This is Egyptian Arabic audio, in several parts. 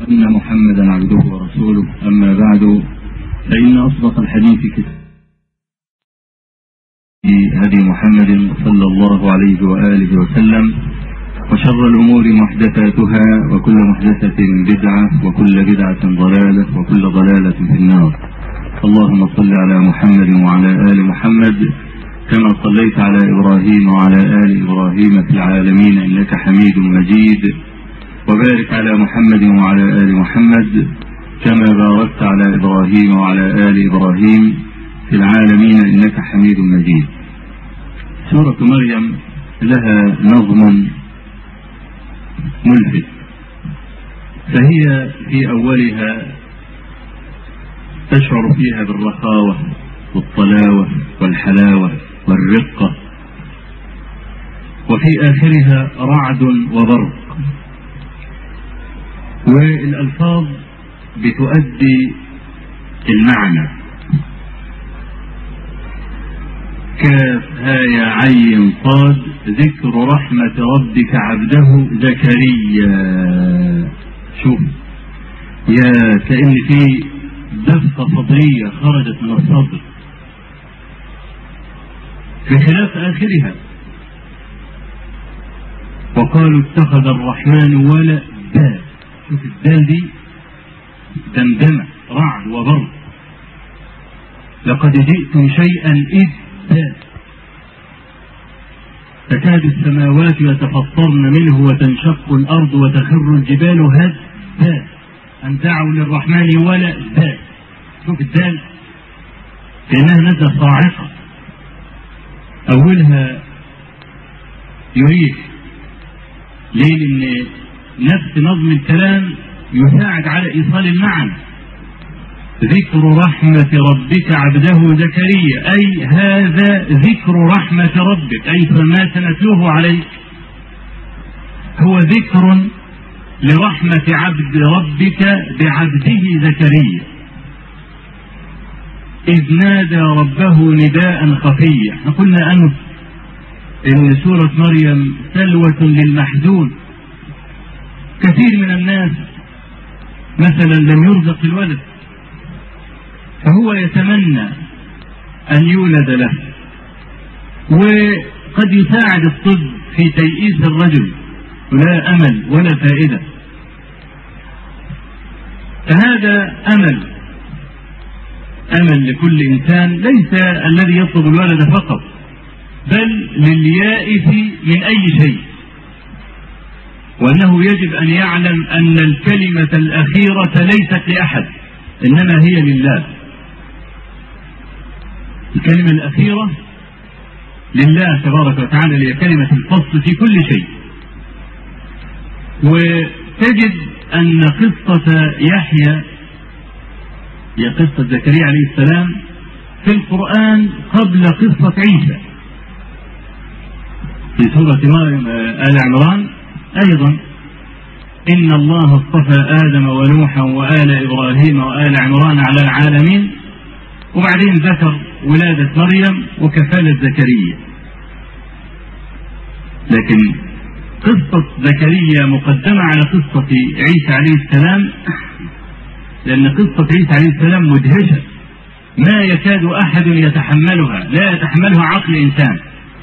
أن محمدا عبده ورسوله أما بعد فإن أصدق الحديث كتاب هدي محمد صلى الله عليه وآله وسلم وشر الأمور محدثاتها وكل محدثة بدعة وكل بدعة ضلالة وكل ضلالة في النار اللهم صل على محمد وعلى آل محمد كما صليت على إبراهيم وعلى آل إبراهيم في العالمين إنك حميد مجيد وبارك على محمد وعلى آل محمد كما باركت على إبراهيم وعلى آل إبراهيم في العالمين إنك حميد مجيد سورة مريم لها نظم ملفت فهي في أولها تشعر فيها بالرخاوة والطلاوة والحلاوة والرقة وفي آخرها رعد وبرق والألفاظ بتؤدي المعنى كاف هايا عين صاد ذكر رحمة ربك عبده زكريا شوف يا كأن في دفة صدرية خرجت من الصدر بخلاف آخرها وقالوا اتخذ الرحمن ولدا شوف الدال دي دمدمة رعد وبرد لقد جئتم شيئا إذا تكاد السماوات يتفطرن منه وتنشق الأرض وتخر الجبال هدا أن دعوا للرحمن ولدا شوف الدال كأنها نزلة صاعقة أولها يريح ليه لأن نفس نظم الكلام يساعد على إيصال المعنى ذكر رحمة ربك عبده زكريا أي هذا ذكر رحمة ربك أي فما سنتلوه عليك هو ذكر لرحمة عبد ربك بعبده زكريا إذ نادى ربه نداء خفيا احنا قلنا أمس إن سورة مريم سلوة للمحزون كثير من الناس مثلا لم يرزق الولد فهو يتمنى أن يولد له وقد يساعد الطب في تيئيس الرجل لا أمل ولا فائدة فهذا أمل أمل لكل إنسان ليس الذي يطلب الولد فقط بل لليائس من أي شيء وأنه يجب أن يعلم أن الكلمة الأخيرة ليست لأحد إنما هي لله الكلمة الأخيرة لله تبارك وتعالى هي كلمة الفصل في كل شيء وتجد أن قصة يحيى هي قصة زكريا عليه السلام في القرآن قبل قصة عيسى في سورة آل عمران أيضا إن الله اصطفى آدم ونوحا وآل إبراهيم وآل عمران على العالمين وبعدين ذكر ولادة مريم وكفالة زكريا لكن قصة زكريا مقدمة على قصة عيسى عليه السلام لأن قصة عيسى عليه السلام مدهشة ما يكاد أحد يتحملها لا يتحملها عقل إنسان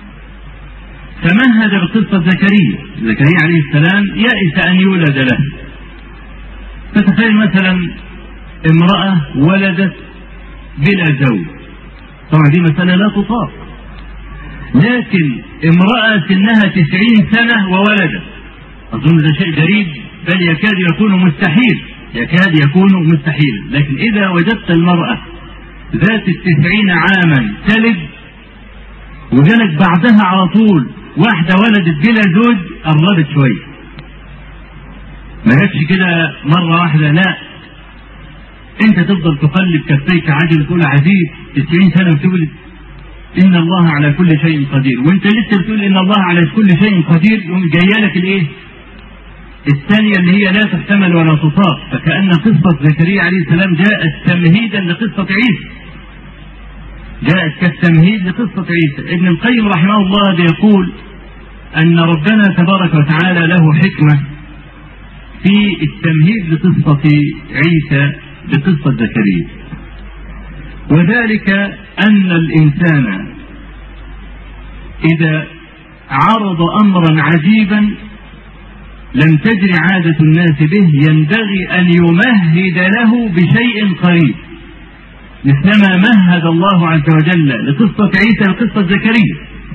تمهد بقصة زكريا زكريا عليه السلام يئس أن يولد له فتخيل مثلا امرأة ولدت بلا زوج طبعا دي مسألة لا تطاق لكن امرأة سنها تسعين سنة وولدت أظن ده شيء غريب بل يكاد يكون مستحيل يكاد يكون مستحيلا لكن إذا وجدت المرأة ذات التسعين عاما تلد وجالك بعدها على طول واحدة ولدت بلا زوج قربت شوية ما جاتش كده مرة واحدة لا انت تفضل تقلب كفيك عجل تقول عزيز 90 سنة وتولد ان الله على كل شيء قدير وانت لسه بتقول ان الله على كل شيء قدير يقوم جايه لك الايه الثانية اللي هي لا تحتمل ولا تطاق فكأن قصة زكريا عليه السلام جاءت تمهيدا لقصة عيسى جاءت كالتمهيد لقصة عيسى ابن القيم رحمه الله بيقول أن ربنا تبارك وتعالى له حكمة في التمهيد لقصة عيسى بقصة زكريا وذلك أن الإنسان إذا عرض أمرا عجيبا لم تجري عادة الناس به ينبغي أن يمهد له بشيء قريب مثلما مهد الله عز وجل لقصة عيسى لقصة زكريا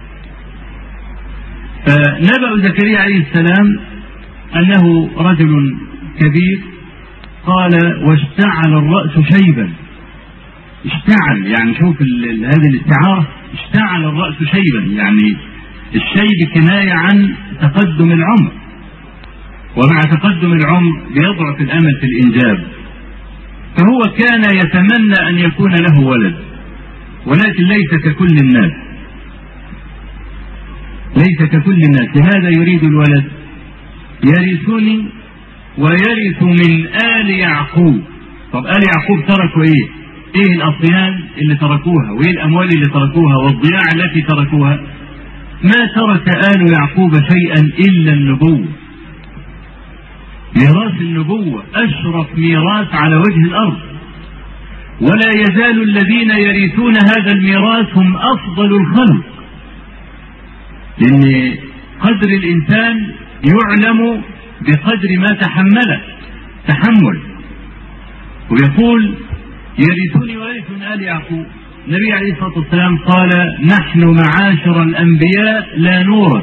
فنبأ زكريا عليه السلام أنه رجل كبير قال واشتعل الرأس شيبا اشتعل يعني شوف هذه الاستعارة اشتعل الرأس شيبا يعني الشيب كناية عن تقدم العمر ومع تقدم العمر بيضعف الأمل في الإنجاب فهو كان يتمنى أن يكون له ولد ولكن ليس ككل الناس ليس ككل الناس لهذا يريد الولد يرثني ويرث من آل يعقوب طب آل يعقوب تركوا إيه إيه الأصيان اللي تركوها وإيه الأموال اللي تركوها والضياع التي تركوها ما ترك آل يعقوب شيئا إلا النبوة ميراث النبوة أشرف ميراث على وجه الأرض ولا يزال الذين يرثون هذا الميراث هم أفضل الخلق لأن قدر الإنسان يعلم بقدر ما تحمله تحمل ويقول يرثني ويرث من آل يعقوب النبي عليه الصلاة والسلام قال نحن معاشر الأنبياء لا نورث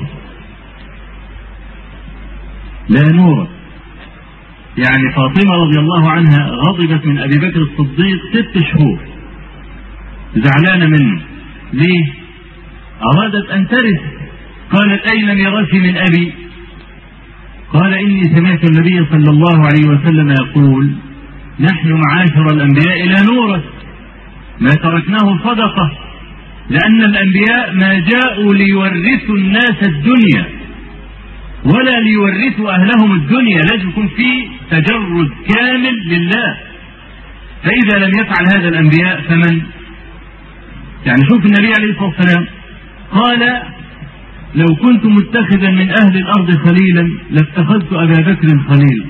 لا نورث يعني فاطمة رضي الله عنها غضبت من أبي بكر الصديق ست شهور زعلانة منه ليه؟ أرادت أن ترث قالت أين ميراثي من أبي؟ قال إني سمعت النبي صلى الله عليه وسلم يقول نحن معاشر الأنبياء لا نورث ما تركناه صدقة لأن الأنبياء ما جاءوا ليورثوا الناس الدنيا ولا ليورثوا أهلهم الدنيا لازم يكون في تجرد كامل لله فإذا لم يفعل هذا الأنبياء فمن يعني شوف النبي عليه الصلاة والسلام قال لو كنت متخذا من أهل الأرض خليلا لاتخذت أبا بكر خليلا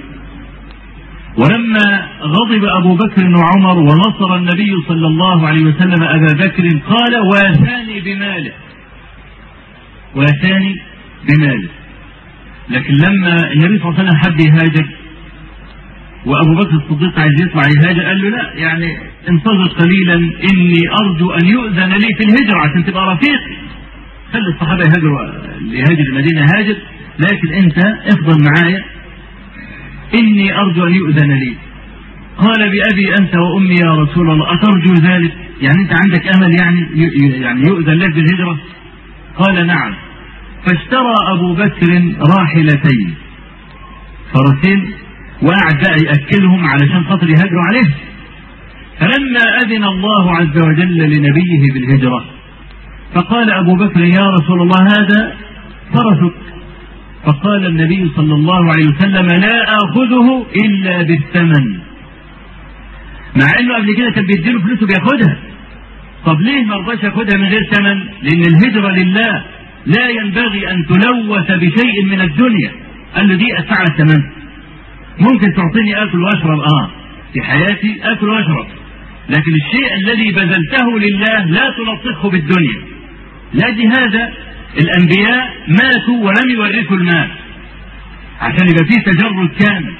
ولما غضب أبو بكر وعمر ونصر النبي صلى الله عليه وسلم أبا بكر قال واتاني بماله واتاني بماله لكن لما النبي صلى الله عليه وسلم حب يهاجر وابو بكر الصديق عايز يطلع يهاجر قال له لا يعني انتظر قليلا اني ارجو ان يؤذن لي في الهجره عشان تبقى رفيقي خلي الصحابه يهاجروا يهاجر المدينه هاجر لكن انت افضل معايا اني ارجو ان يؤذن لي قال بأبي أنت وأمي يا رسول الله أترجو ذلك يعني أنت عندك أمل يعني يعني يؤذن لك بالهجرة قال نعم فاشترى أبو بكر راحلتين فرسين وقعد بقى يأكلهم علشان خاطر يهاجروا عليه فلما أذن الله عز وجل لنبيه بالهجرة فقال أبو بكر يا رسول الله هذا فرسك فقال النبي صلى الله عليه وسلم لا آخذه إلا بالثمن مع انه قبل كده كان بيديله فلوسه بياخدها طب ليه ما رضاش ياخدها من غير ثمن لان الهجره لله لا ينبغي ان تلوث بشيء من الدنيا قال له دي ادفع الثمن ممكن تعطيني اكل واشرب اه في حياتي اكل واشرب لكن الشيء الذي بذلته لله لا تلطخه بالدنيا لاجل هذا الانبياء ماتوا ولم يورثوا المال عشان يبقى فيه تجرد كامل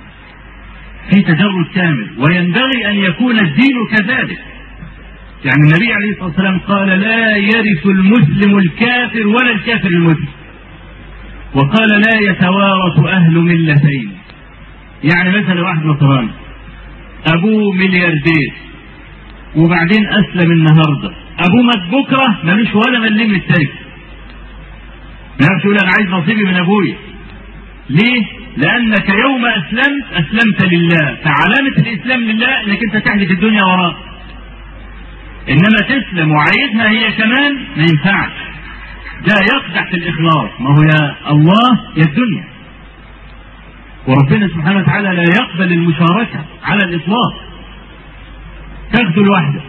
في تجرد كامل وينبغي ان يكون الدين كذلك يعني النبي عليه الصلاه والسلام قال لا يرث المسلم الكافر ولا الكافر المسلم وقال لا يتوارث اهل ملتين يعني مثلا واحد نصراني ابوه ملياردير وبعدين اسلم النهارده ابوه مات بكره ملوش ولا مليم من التركه ما يعرفش يقول انا عايز نصيبي من ابويا ليه؟ لانك يوم اسلمت اسلمت لله فعلامه الاسلام لله انك انت تحدث الدنيا وراه انما تسلم وعايزها هي كمان ما ينفعش ده يقدح في الاخلاص ما هو يا الله يا الدنيا وربنا سبحانه وتعالى لا يقبل المشاركه على الاطلاق تاخده لوحدك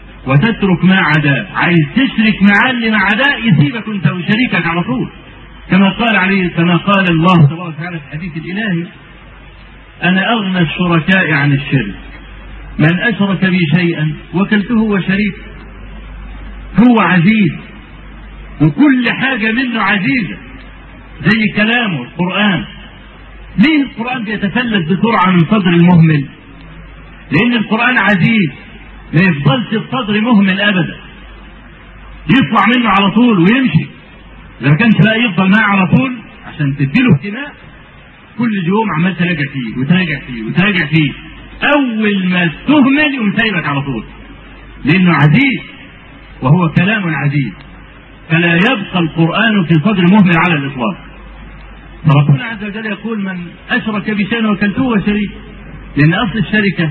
وتترك ما عداه عايز تشرك معاه اللي ما عداه يسيبك انت وشريكك على طول كما قال عليه كما قال الله تبارك وتعالى في الحديث الالهي انا اغنى الشركاء عن الشرك من اشرك بي شيئا وكلته وشريكه هو عزيز وكل حاجه منه عزيزه زي كلامه القران ليه القران بيتفلت بسرعه من صدر المهمل لان القران عزيز ما يفضلش الصدر مهمل ابدا يطلع منه على طول ويمشي اذا ما كانش بقى يفضل معاه على طول عشان تديله اهتمام كل يوم عمال تراجع فيه وتراجع فيه وتراجع فيه اول ما تهمل يقوم سايبك على طول لانه عزيز وهو كلام عزيز فلا يبقى القران في صدر مهمل على الاطلاق فربنا عز وجل يقول من اشرك بشيء وكلته وشريك لان اصل الشركه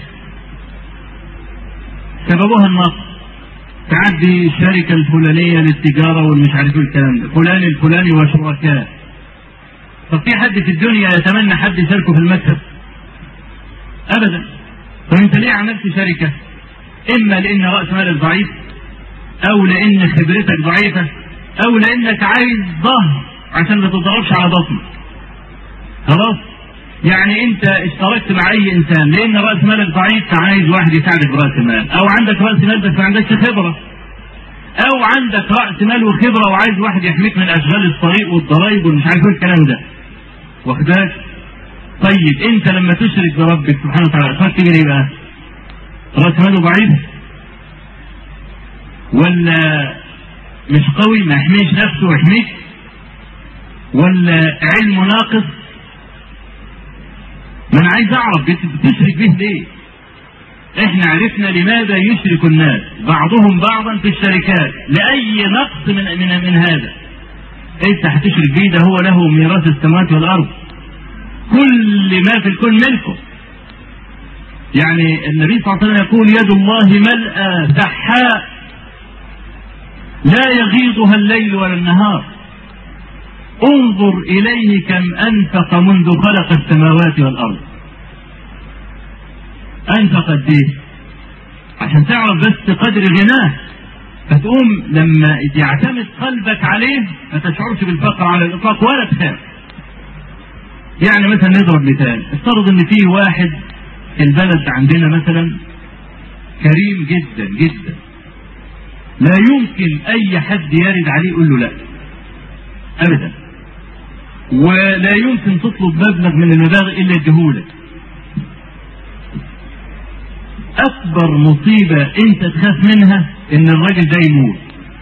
سببها النقص تعدي الشركة الفلانية للتجارة والمش عارف ايه الكلام ده فلان الفلاني وشركاء طب في حد في الدنيا يتمنى حد يشاركه في المكتب ابدا طب انت ليه عملت شركة اما لان رأس مالك ضعيف او لان خبرتك ضعيفة او لانك عايز ظهر عشان ما تضربش على بطنك خلاص يعني انت اشتركت مع اي انسان لان راس مالك ضعيف فعايز واحد يساعدك براس المال او عندك راس مال بس ما عندكش خبره او عندك راس مال وخبره وعايز واحد يحميك من اشغال الطريق والضرايب والمش عارف ايه الكلام ده واخد بالك طيب انت لما تشرك بربك سبحانه وتعالى تفكر تعمل ايه بقى؟ راس ماله ضعيف ولا مش قوي ما يحميش نفسه ويحميك ولا علمه ناقص ما انا عايز اعرف بتشرك به ليه احنا عرفنا لماذا يشرك الناس بعضهم بعضا في الشركات لاي نقص من من من هذا انت هتشرك به ده هو له ميراث السماوات والارض كل ما في الكون ملكه يعني النبي صلى الله عليه وسلم يقول يد الله ملأى سحاء لا يغيضها الليل ولا النهار انظر إليه كم أنفق منذ خلق السماوات والأرض أنفق قد إيه عشان تعرف بس قدر غناه فتقوم لما يعتمد قلبك عليه ما تشعرش بالفقر على الإطلاق ولا تخاف يعني مثلا نضرب مثال افترض ان في واحد في البلد عندنا مثلا كريم جدا جدا لا يمكن اي حد يرد عليه يقول له لا ابدا ولا يمكن تطلب مبلغ من المبالغ الا الجهولة اكبر مصيبة انت تخاف منها ان الراجل ده يموت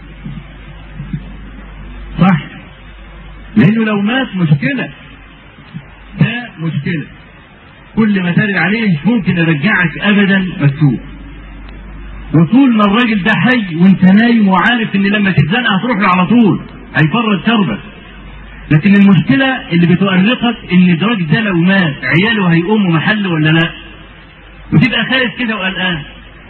صح لانه لو مات مشكلة ده مشكلة كل ما ترد عليه مش ممكن يرجعك ابدا مكتوب وطول ما الراجل ده حي وانت نايم وعارف ان لما تتزنق هتروح له على طول هيفرج كربك لكن المشكلة اللي بتؤرقك ان الراجل ده لو مات عياله هيقوموا محله ولا لا وتبقى خايف كده وقلقان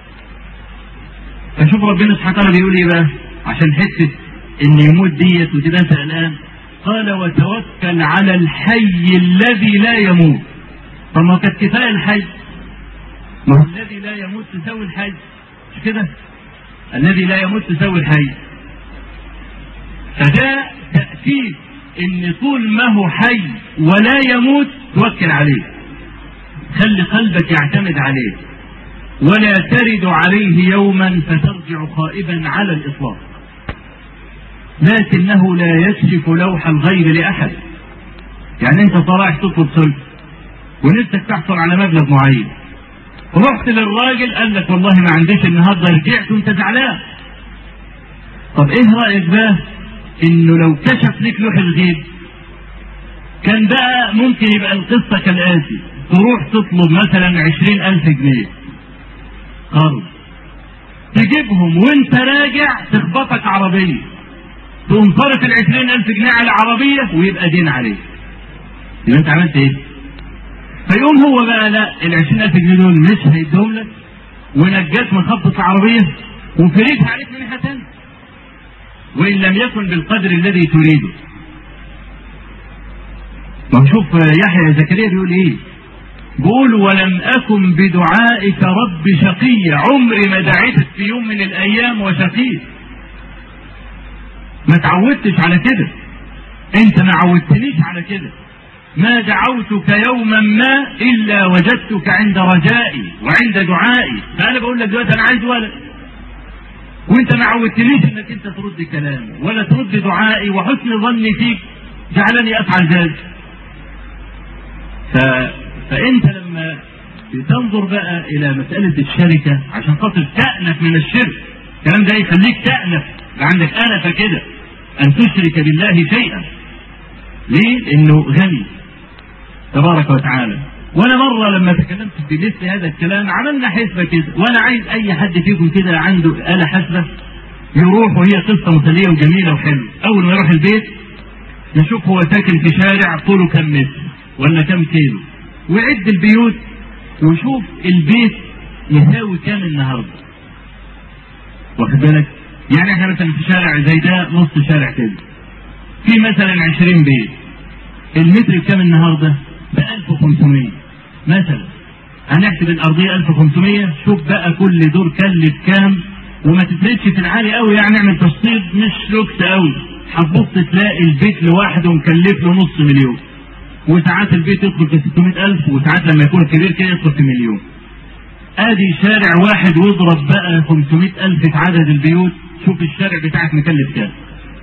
فشوف ربنا سبحانه وتعالى بيقول ايه بقى عشان حته ان يموت ديت وتبقى انت قلقان قال وتوكل على الحي الذي لا يموت طب ما كانت كفايه الحي ما هو الذي لا يموت تساوي الحي مش كده الذي لا يموت تساوي الحي فده تأكيد ان طول ما هو حي ولا يموت توكل عليه خلي قلبك يعتمد عليه ولا ترد عليه يوما فترجع خائبا على الاطلاق لكنه لا يكشف لوح الغيب لاحد يعني انت طالع تطلب سلف ونفسك تحصل على مبلغ معين رحت للراجل قال لك والله ما عنديش النهارده رجعت وانت زعلان طب ايه رايك بقى انه لو كشف لك لوح الغيب كان بقى ممكن يبقى القصه كالاتي تروح تطلب مثلا عشرين الف جنيه قرض تجيبهم وانت راجع تخبطك عربيه تقوم صرف العشرين الف جنيه على عربيه ويبقى دين عليك يبقى انت عملت ايه؟ فيقوم هو بقى لا ال 20000 جنيه دول مش هيديهم لك ونجاك من خبطة العربية وفريتها عليك من ناحية تانية وإن لم يكن بالقدر الذي تريده ما شوف يحيى زكريا بيقول ايه بيقول ولم أكن بدعائك رب شقي عمري ما دعيتك في يوم من الأيام وشقي ما تعودتش على كده انت ما عودتنيش على كده ما دعوتك يوما ما الا وجدتك عند رجائي وعند دعائي فانا بقول لك دلوقتي انا عايز ولد وانت ما عودتنيش انك انت ترد كلامي ولا ترد دعائي وحسن ظني فيك جعلني افعل ذلك ف... فانت لما تنظر بقى الى مساله الشركه عشان خاطر تأنف من الشرك الكلام ده يخليك تأنف عندك أنفة كده أن تشرك بالله شيئا ليه؟ لأنه غني تبارك وتعالى وانا مره لما تكلمت في مثل هذا الكلام عملنا حسبه كده وانا عايز اي حد فيكم كده عنده اله حاسبه يروح وهي قصه مسليه وجميله وحلوه اول ما يروح البيت يشوف هو ساكن في شارع طوله كم متر ولا كم كيلو ويعد البيوت ويشوف البيت يساوي كام النهارده واخد بالك يعني احنا مثلا في شارع زي ده نص شارع كده في مثلا 20 بيت المتر بكام النهارده ب 1500 مثلا هنحسب الارضيه 1500 شوف بقى كل دور كلف كام وما تفرقش في العالي قوي يعني اعمل تشطيب مش لوكس قوي هتبص تلاقي البيت لوحده مكلف له نص مليون وساعات البيت يدخل في 600000 وساعات لما يكون كبير كده يدخل في مليون ادي شارع واحد واضرب بقى 500000 في عدد البيوت شوف الشارع بتاعك مكلف كام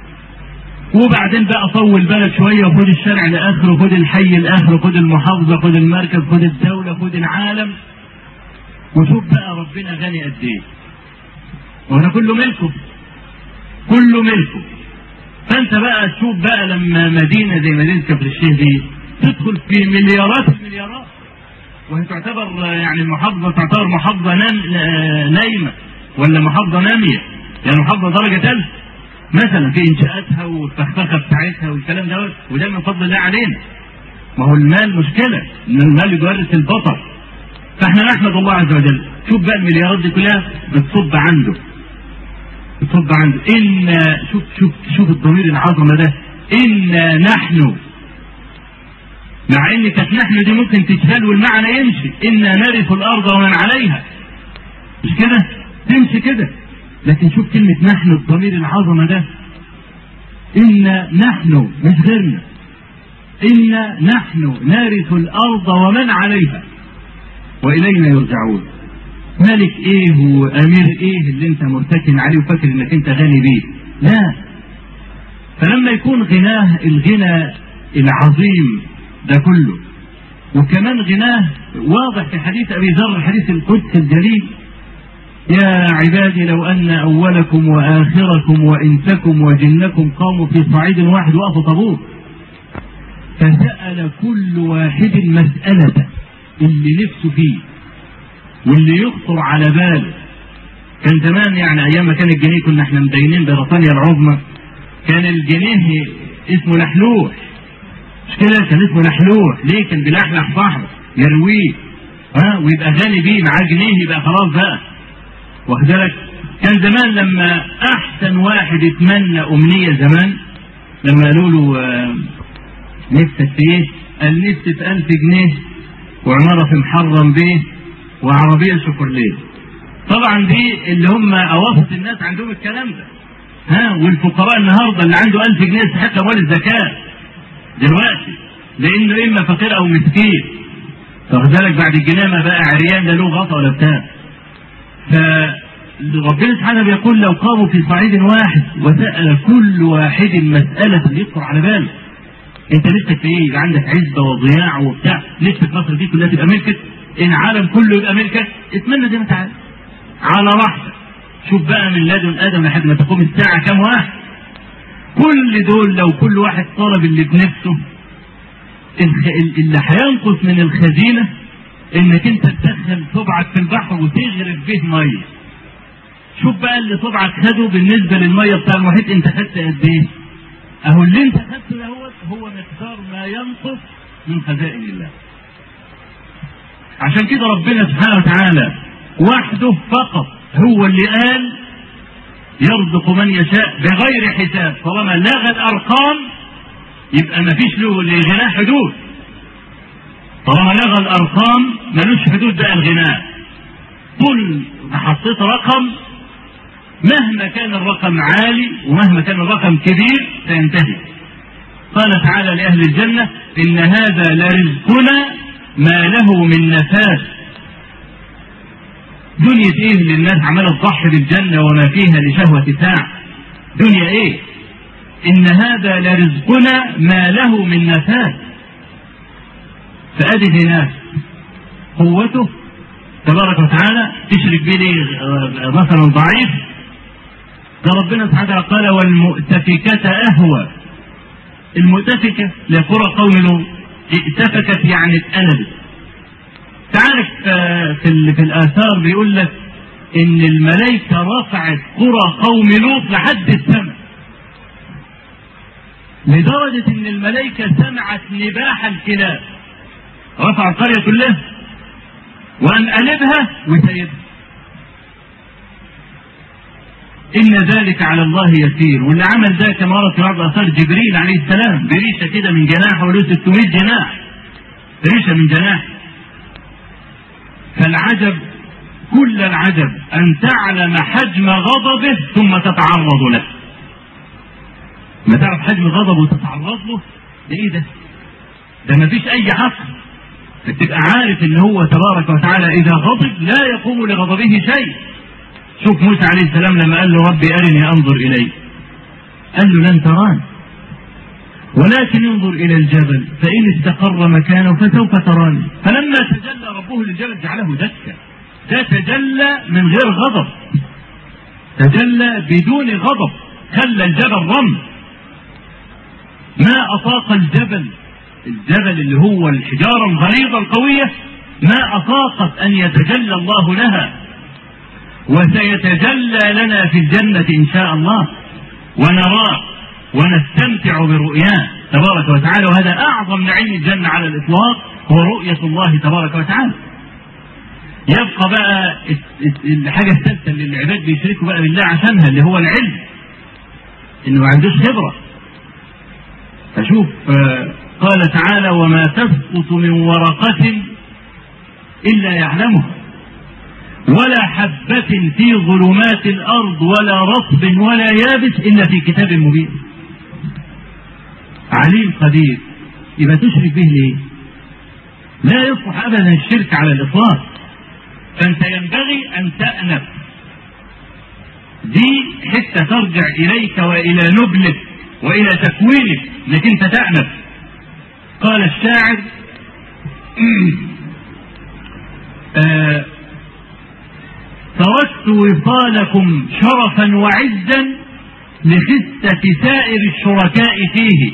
وبعدين بقى طول بالك شويه وخد الشارع لاخره خد الحي لاخره خد المحافظه خد المركز خد الدوله خد العالم وشوف بقى ربنا غني قد ايه وهنا كله ملكه كله ملكه فانت بقى تشوف بقى لما مدينه زي مدينه كفر الشيخ دي تدخل في مليارات المليارات وهي تعتبر يعني المحافظه تعتبر محافظه نام نايمه ولا محافظه ناميه يعني محافظه درجه ثالثه مثلا في انشاءاتها والفخفخه بتاعتها والكلام دوت وده من فضل الله علينا ما هو المال مشكله ان المال يورث البطر فاحنا نحمد الله عز وجل شوف بقى المليارات دي كلها بتصب عنده بتصب عنده ان شوف شوف شوف الضمير العظمه ده انا نحن مع ان كانت نحن دي ممكن تتشال والمعنى يمشي انا نرث الارض ومن عليها مش كده تمشي كده لكن شوف كلمة نحن الضمير العظمة ده إن نحن مش غيرنا إن نحن نرث الأرض ومن عليها وإلينا يرجعون ملك إيه وأمير إيه اللي أنت مرتكن عليه وفاكر إنك أنت غني بيه لا فلما يكون غناه الغنى العظيم ده كله وكمان غناه واضح في حديث أبي ذر الحديث القدس الجليل يا عبادي لو أن أولكم وآخركم وإنسكم وجنكم قاموا في صعيد واحد وقفوا طابور فسأل كل واحد مسألة اللي نفسه فيه واللي يخطر على باله كان زمان يعني أيام ما كان الجنيه كنا احنا مدينين بريطانيا العظمى كان الجنيه اسمه لحلوح مش كده كان اسمه لحلوح ليه كان بيلحلح صاحبه يرويه ها ويبقى غني بيه معاه جنيه يبقى خلاص بقى واخد بالك كان زمان لما احسن واحد يتمنى امنيه زمان لما قالوا له آه، نفسك في ايه؟ قال نفسي في 1000 جنيه وعماره في محرم بيه وعربيه شوفرليه. طبعا دي اللي هم اواسط الناس عندهم الكلام ده. ها والفقراء النهارده اللي عنده 1000 جنيه يستحق اموال الزكاه. دلوقتي لانه اما فقير او مسكين. واخد بالك بعد الجنيه ما بقى عريان لا له غطا ولا بتاع. فربنا سبحانه بيقول لو قاموا في صعيد واحد وسأل كل واحد مسألة يخطر على باله انت نفسك في ايه؟ يبقى عندك عزة وضياع وبتاع، نفسك مصر دي كلها تبقى ملكك، العالم كله يبقى ملكك، اتمنى زي ما انت عايز. على راحتك. شوف بقى من لدن ادم لحد ما تقوم الساعة كام واحد. كل دول لو كل واحد طلب اللي بنفسه الخ- اللي هينقص من الخزينة انك انت تدخل صبعك في البحر وتغرف به ميه شوف بقى اللي صبعك خده بالنسبه للميه بتاع المحيط انت خدت قد ايه اهو اللي انت خدته دوت هو مقدار ما ينقص من خزائن الله عشان كده ربنا سبحانه وتعالى وحده فقط هو اللي قال يرزق من يشاء بغير حساب طالما لغى الارقام يبقى ما فيش له لغناه حدود طالما لغى الارقام ملوش حدود بقى الغناء طول ما حطيت رقم مهما كان الرقم عالي ومهما كان الرقم كبير سينتهي قال تعالى لأهل الجنة إن هذا لرزقنا ما له من نفاس دنيا ايه اللي الناس عماله تضحي بالجنة وما فيها لشهوة ساعة دنيا ايه ان هذا لرزقنا ما له من نفاس فأدي ناس قوته تبارك وتعالى تشرك به مثلا ضعيف ده ربنا سبحانه وتعالى قال والمؤتفكة أهوى المؤتفكة لقرى قوم لوط ائتفكت يعني اتقلبت تعرف في في الآثار بيقول لك إن الملائكة رفعت قرى قوم لوط لحد السماء لدرجة إن الملائكة سمعت نباح الكلاب رفع القرية كلها وأن قلبها وسيبها إن ذلك على الله يسير واللي عمل ده كما ورد في بعض آثار جبريل عليه السلام بريشة كده من جناح وله 600 جناح ريشة من جناح فالعجب كل العجب أن تعلم حجم غضبه ثم تتعرض له ما تعرف حجم غضبه وتتعرض له ده ايه ده ده ما فيش اي عقل فتبقى عارف ان هو تبارك وتعالى اذا غضب لا يقوم لغضبه شيء شوف موسى عليه السلام لما قال له ربي ارني انظر اليك قال له لن تراني ولكن انظر الى الجبل فان استقر مكانه فسوف تراني فلما تجلى ربه للجبل جعله دكا ده تجلى من غير غضب تجلى بدون غضب خلى الجبل رمل ما اطاق الجبل الجبل اللي هو الحجارة الغليظة القوية ما أطاقت أن يتجلى الله لها وسيتجلى لنا في الجنة إن شاء الله ونراه ونستمتع برؤياه تبارك وتعالى وهذا أعظم نعيم الجنة على الإطلاق هو رؤية الله تبارك وتعالى يبقى بقى الحاجة الثالثة اللي العباد بيشركوا بقى بالله عشانها اللي هو العلم إنه ما عندوش خبرة فشوف قال تعالى وما تسقط من ورقة إلا يعلمها ولا حبة في ظلمات الأرض ولا رطب ولا يابس إلا في كتاب مبين عليم قدير يبقى تشرك به ليه لا يصلح أبدا الشرك على الإطلاق فأنت ينبغي أن تأنف دي حتة ترجع إليك وإلى نبلك وإلى تكوينك انك انت تأنف قال الشاعر آه تركت وصالكم شرفا وعزا لخسة سائر الشركاء فيه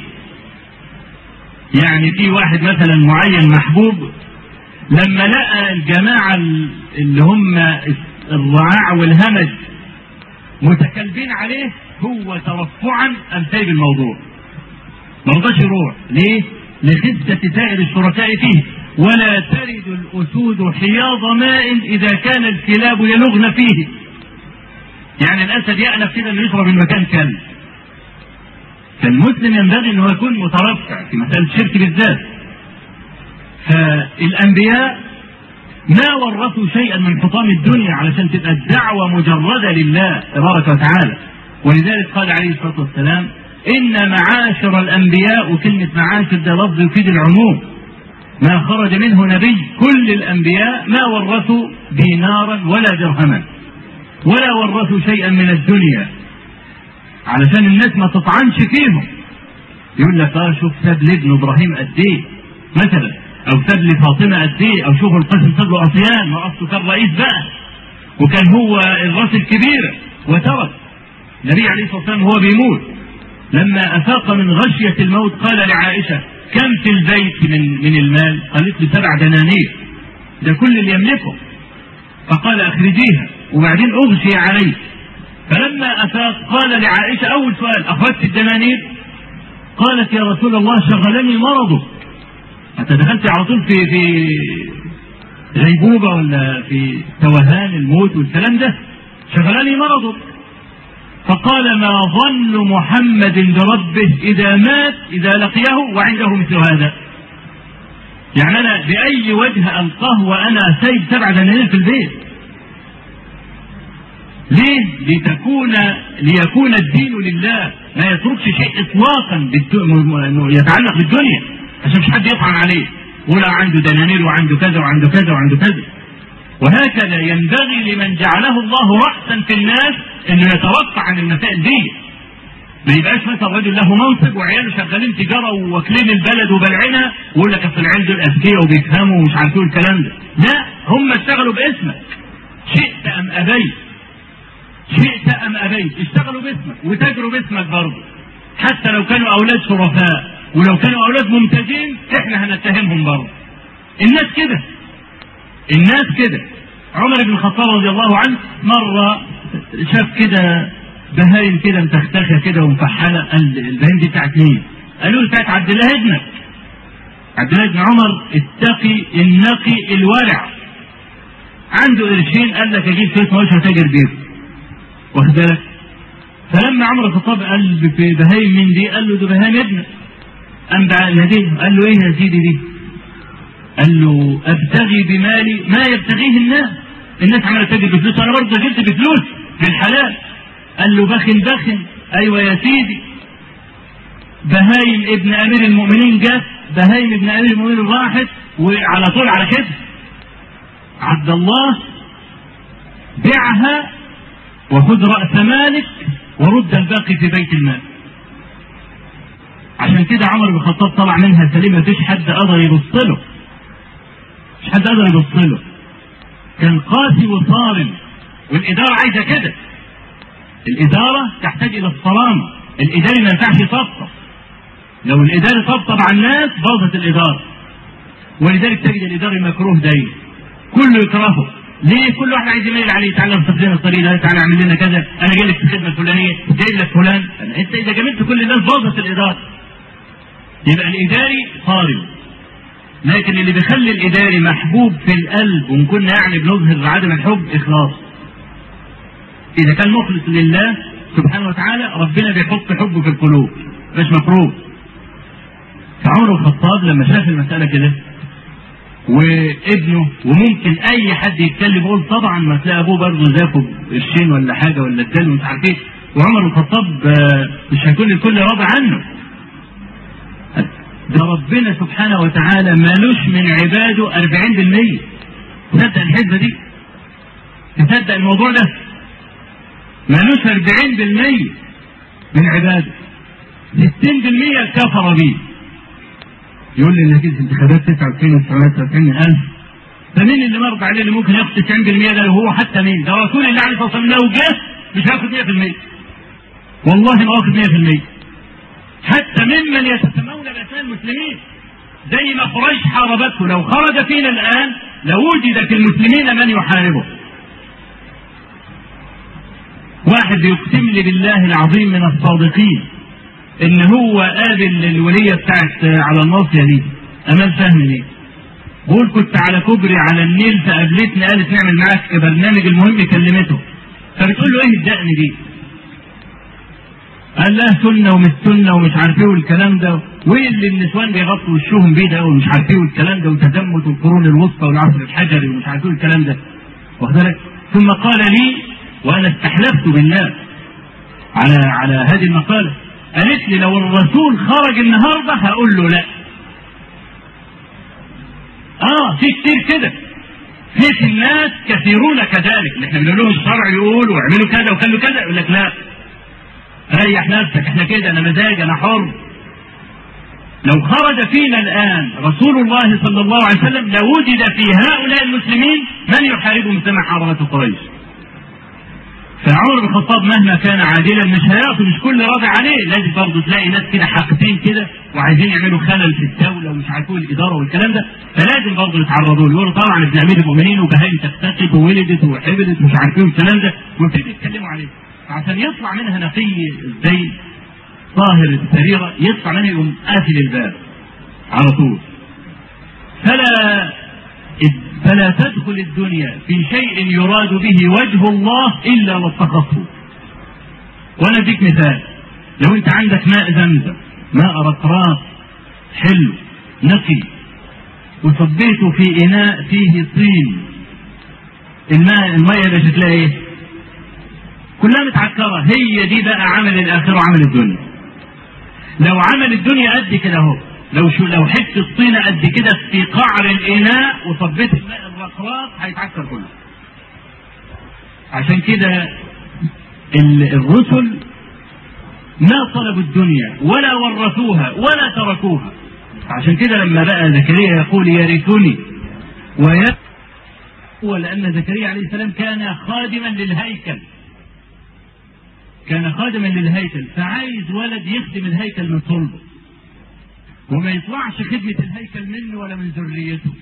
يعني في واحد مثلا معين محبوب لما لقى الجماعة اللي هم الرعاع والهمج متكلبين عليه هو ترفعا قام سايب الموضوع ما رضاش يروح ليه؟ لخسة سائر الشركاء فيه ولا ترد الأسود حياض ماء إذا كان الكلاب يلغن فيه يعني الأسد يأنف كده أنه يشرب المكان كلب فالمسلم ينبغي أنه يكون مترفع في مسألة الشرك بالذات فالأنبياء ما ورثوا شيئا من حطام الدنيا علشان تبقى الدعوة مجردة لله تبارك وتعالى ولذلك قال عليه الصلاة والسلام إن معاشر الأنبياء وكلمة معاشر ده لفظ يفيد العموم ما خرج منه نبي كل الأنبياء ما ورثوا دينارا ولا درهما ولا ورثوا شيئا من الدنيا علشان الناس ما تطعنش فيهم يقول لك اه شوف ساب لابن ابراهيم قد ايه مثلا او ساب لفاطمه قد ايه او شوف القاسم ساب له عصيان ما اصله كان رئيس بقى وكان هو الراس الكبيره وترك النبي عليه الصلاه والسلام هو بيموت لما افاق من غشيه الموت قال لعائشه كم في البيت من من المال؟ قالت له سبع دنانير ده كل اللي يملكه فقال اخرجيها وبعدين اغشي عليه فلما افاق قال لعائشه اول سؤال اخرجت الدنانير؟ قالت يا رسول الله شغلني مرضه انت دخلت على طول في في غيبوبه ولا في توهان الموت والكلام ده شغلني مرضه فقال ما ظن محمد بربه اذا مات اذا لقيه وعنده مثل هذا يعني انا باي وجه القاه وانا سيد سبع دنانير في البيت ليه؟ لتكون ليكون الدين لله ما يتركش شيء اطلاقا انه يتعلق بالدنيا عشان مش حد يطعن عليه ولا عنده دنانير وعنده كذا وعنده كذا وعنده كذا وهكذا ينبغي لمن جعله الله رأسا في الناس انه يتوقع عن المسائل دي ما يبقاش مثلا رجل له منصب وعياله شغالين تجاره وواكلين البلد وبلعنا ويقول لك اصل العيال دول اذكياء وبيفهموا ومش عارفين الكلام ده لا هم اشتغلوا باسمك شئت ام ابيت شئت ام ابيت اشتغلوا باسمك وتاجروا باسمك برضه حتى لو كانوا اولاد شرفاء ولو كانوا اولاد ممتازين احنا هنتهمهم برضه الناس كده الناس كده عمر بن الخطاب رضي الله عنه مره شاف كده بهايم كده متختخه كده ومفحله قال البهايم دي بتاعت مين؟ قالوا له بتاعت عبد الله ابنك عبد الله بن عمر اتقي النقي الورع عنده قرشين قال لك اجيب شويه مواشي وتاجر بيهم واخد بالك فلما عمر الخطاب قال في بهايم من دي قال له ده بهايم ابنك قام ناديه قال له ايه يا سيدي دي؟ قال له ابتغي بمالي ما يبتغيه الناس الناس عماله تجد بفلوس انا برضه جبت بفلوس بالحلال قال له بخن بخن ايوه يا سيدي بهايم ابن امير المؤمنين جت بهايم ابن امير المؤمنين راحت وعلى طول على كده عبد الله بيعها وخذ راس مالك ورد الباقي في بيت المال عشان كده عمر بن الخطاب طلع منها سليم مفيش حد قدر يبص له مش حد قدر يبص له كان قاسي وصارم والإدارة عايزة كده الإدارة تحتاج إلى الصرامة الإداري ما ينفعش يطبطب لو الإداري طبطب على الناس باظت الإدارة ولذلك تجد الإداري مكروه دايما كله يكرهه ليه كل واحد عايز يميل عليه تعالى انصف لنا الطريق ده تعالى اعمل لنا كذا انا جاي لك في الخدمه الفلانيه جاي لك فلان انت اذا جملت كل الناس باظت الاداره يبقى الاداري صارم لكن اللي بيخلي الاداري محبوب في القلب وان كنا يعني بنظهر عدم الحب اخلاص اذا كان مخلص لله سبحانه وتعالى ربنا بيحط حبه في القلوب مش مفروض فعمر الخطاب لما شاف المساله كده وابنه وممكن اي حد يتكلم يقول طبعا ما تلاقي ابوه برضه ذاكوا قرشين ولا حاجه ولا اداله مش عارف ايه وعمر الخطاب مش هيكون الكل راضي عنه ده ربنا سبحانه وتعالى مالوش من عباده 40% تصدق الحسبه دي تصدق الموضوع ده مالوش 40% من عباده 60% كفر به يقول لي نتيجه انتخابات 99 و الف فمين اللي مرضى عليه اللي ممكن ياخد 90% ده وهو حتى مين؟ ده رسول الله عليه الصلاه والسلام لو جه مش هياخد 100% والله ما واخد 100% حتى ممن يتسمون باسماء المسلمين زي ما قريش حاربته لو خرج فينا الان لوجد في المسلمين من يحاربه واحد بيقسم لي بالله العظيم من الصادقين ان هو قابل الولية بتاعت على الناصية دي امال فهم دي بقول كنت على كوبري على النيل فقابلتني قالت نعمل معاك برنامج المهم كلمته فبتقول له ايه الدقن دي قال لها سنه ومش سنه ومش عارف ايه والكلام ده وايه اللي النسوان بيغطوا وشهم بيه ده ومش عارف ايه والكلام ده وتزمت القرون الوسطى والعصر الحجري ومش عارف ايه والكلام ده واخد بالك ثم قال لي وانا استحلفت بالله على على هذه المقاله قالت لي لو الرسول خرج النهارده هقول له لا اه في كتير كده في في الناس كثيرون كذلك اللي احنا بنقول لهم الشرع يقول واعملوا كذا وخلوا كذا يقول لك لا ريح نفسك احنا كده انا مزاج انا حر لو خرج فينا الان رسول الله صلى الله عليه وسلم لوجد في هؤلاء المسلمين من يحاربهم كما حاربته قريش فعمر بن الخطاب مهما كان عادلا مش هيعطي مش كل راضي عليه لازم برضه تلاقي ناس كده حاقدين كده وعايزين يعملوا خلل في الدوله ومش عارفين الاداره والكلام ده فلازم برضه يتعرضوا له يقولوا طبعا ابن امير المؤمنين وبهايم تختطف وولدت وحبلت ومش عارفين والكلام ده ويبتدوا يتكلموا عليه عشان يطلع منها نقي ازاي طاهر السريره يطلع منها يقوم قافل الباب على طول فلا فلا تدخل الدنيا في شيء يراد به وجه الله الا واتقته وانا اديك مثال لو انت عندك ماء زمزم ماء رقراق حلو نقي وصبيته في اناء فيه طين الماء الميه اللي تلاقي ايه كلها متعكره هي دي بقى عمل الاخره وعمل الدنيا لو عمل الدنيا قد كده اهو لو شو لو حته طينه قد كده في قعر الاناء وصبيت الماء الرقراق هيتعكر كله عشان كده الرسل ما طلبوا الدنيا ولا ورثوها ولا تركوها عشان كده لما بقى زكريا يقول يرثني ويرث هو لأن زكريا عليه السلام كان خادما للهيكل كان خادما للهيكل فعايز ولد يخدم الهيكل من صلبه وما يطلعش خدمة الهيكل منه ولا من ذريته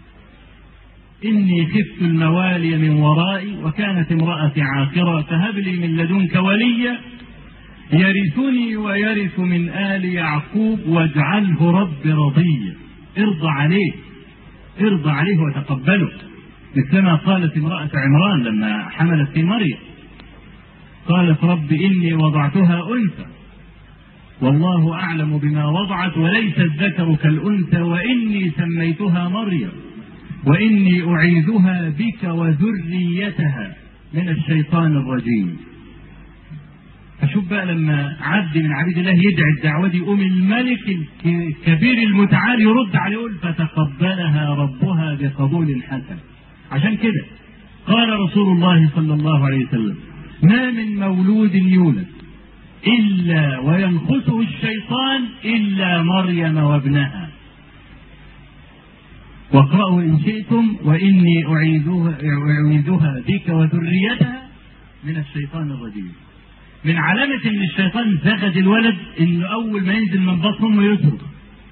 إني خفت الموالي من ورائي وكانت امرأتي عاقرة فهب لي من لدنك وليا يرثني ويرث من آل يعقوب واجعله رب رضيا ارضى عليه ارضى عليه وتقبله مثلما قالت امرأة عمران لما حملت في مريم قالت رب إني وضعتها أنثى والله أعلم بما وضعت وليس الذكر كالأنثى وإني سميتها مريم وإني أعيذها بك وذريتها من الشيطان الرجيم فشوف بقى لما عبد من عبيد الله يدعي الدعوة دي يقوم الملك الكبير المتعال يرد عليه يقول فتقبلها ربها بقبول حسن عشان كده قال رسول الله صلى الله عليه وسلم ما من مولود يولد إلا وينخسه الشيطان إلا مريم وابنها واقرأوا إن شئتم وإني أعيذها, أعيذها بك وذريتها من الشيطان الرجيم من علامة إن الشيطان زغد الولد إنه أول ما ينزل من بطن أمه يصرخ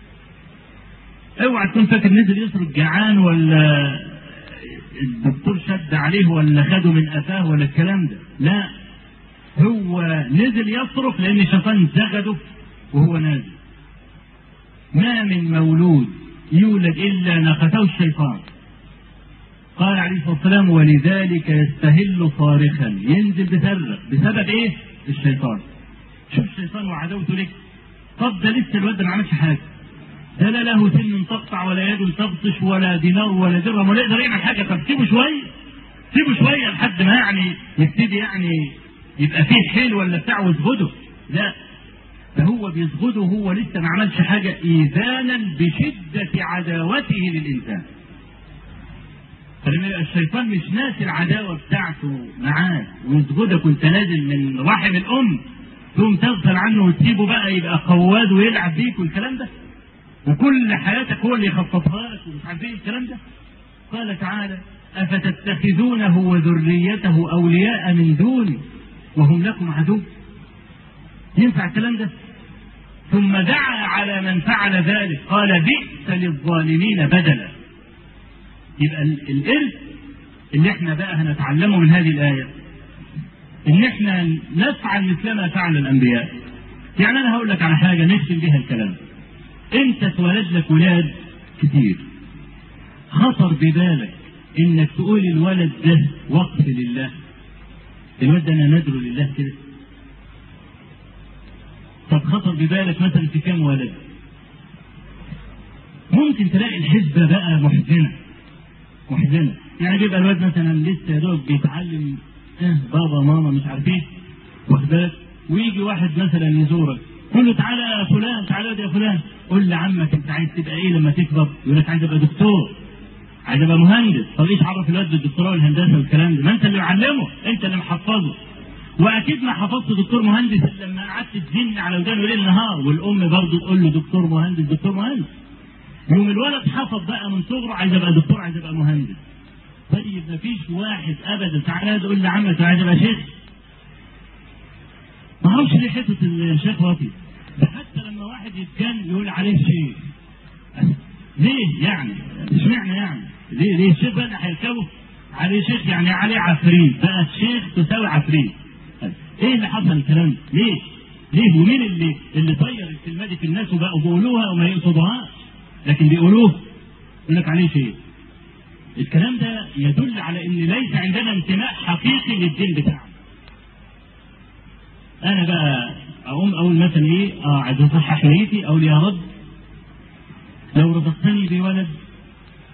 اوعى تكون فاكر نزل يصرخ جعان ولا الدكتور شد عليه ولا خده من قفاه ولا الكلام ده لا هو نزل يصرخ لأن الشيطان زغده وهو نازل ما من مولود يولد إلا نخته الشيطان قال عليه الصلاة والسلام ولذلك يستهل صارخا ينزل بصرخ بسبب ايه؟ الشيطان شوف الشيطان وعداوته لك طب ده لسه الواد ما عملش حاجة ده لا له سن تقطع ولا يد تبطش ولا دينار ولا درهم ولا يقدر يعمل حاجة طب سيبه شوية سيبه شوية لحد ما يعني يبتدي يعني يبقى فيه حيل ولا بتاع ويزغده لا ده هو بيزغده وهو لسه ما عملش حاجة إيذانا بشدة عداوته للإنسان فلما الشيطان مش ناسي العداوة بتاعته معاه ويزغدك وانت نازل من رحم الأم تقوم تغفل عنه وتسيبه بقى يبقى قواد ويلعب بيك والكلام ده وكل حياتك هو اللي يخططها لك ومش عارف ايه الكلام ده قال تعالى أفتتخذونه وذريته أولياء من دوني وهم لكم عدو ينفع الكلام ده ثم دعا على من فعل ذلك قال بئس للظالمين بدلا يبقى الإرث اللي احنا بقى هنتعلمه من هذه الآية إن احنا نفعل مثلما فعل الأنبياء يعني أنا هقول لك على حاجة نختم بها الكلام أنت اتولد لك ولاد كتير خطر ببالك إنك تقول الولد ده وقف لله الولد ده أنا ندعو لله كده طب خطر ببالك مثلا في كام ولد ممكن تلاقي الحسبة بقى محزنة محزنة يعني بيبقى الواد مثلا لسه يا دوب بيتعلم اه بابا ماما مش عارف ايه واخد بالك ويجي واحد مثلا يزورك قول له تعالى يا فلان تعالى يا فلان قول لعمك انت عايز تبقى ايه لما تكبر يقول لك عايز ابقى دكتور عايز ابقى مهندس طب ايش عرف الواد بالدكتوراه والهندسه والكلام ده ما انت اللي معلمه انت اللي محفظه واكيد ما حفظت دكتور مهندس الا لما قعدت تزن على ودانه ليل نهار والام برضه تقول له دكتور مهندس دكتور مهندس يوم الولد حفظ بقى من صغره عايز ابقى دكتور عايز ابقى مهندس طيب ما فيش واحد ابدا تعالى تقول لعمك عايز ابقى شيخ ما اعرفش ليه حته الشيخ واطي ده حتى لما واحد يتكلم يقول عليه شيخ ليه يعني اشمعنى يعني ليه ليه الشيخ بقى هيركبه عليه شيخ يعني عليه عفريت بقى الشيخ تساوي عفريت ايه اللي حصل الكلام ده ليه ليه ومين اللي اللي طير الكلمه دي في الناس وبقوا بيقولوها وما يقصدوهاش لكن بيقولوه يقول لك عليه شيء الكلام ده يدل على ان ليس عندنا انتماء حقيقي للدين بتاعنا انا بقى اقوم اقول مثلا ايه اه عايز اصحح نيتي اقول يا رب لو رزقتني بولد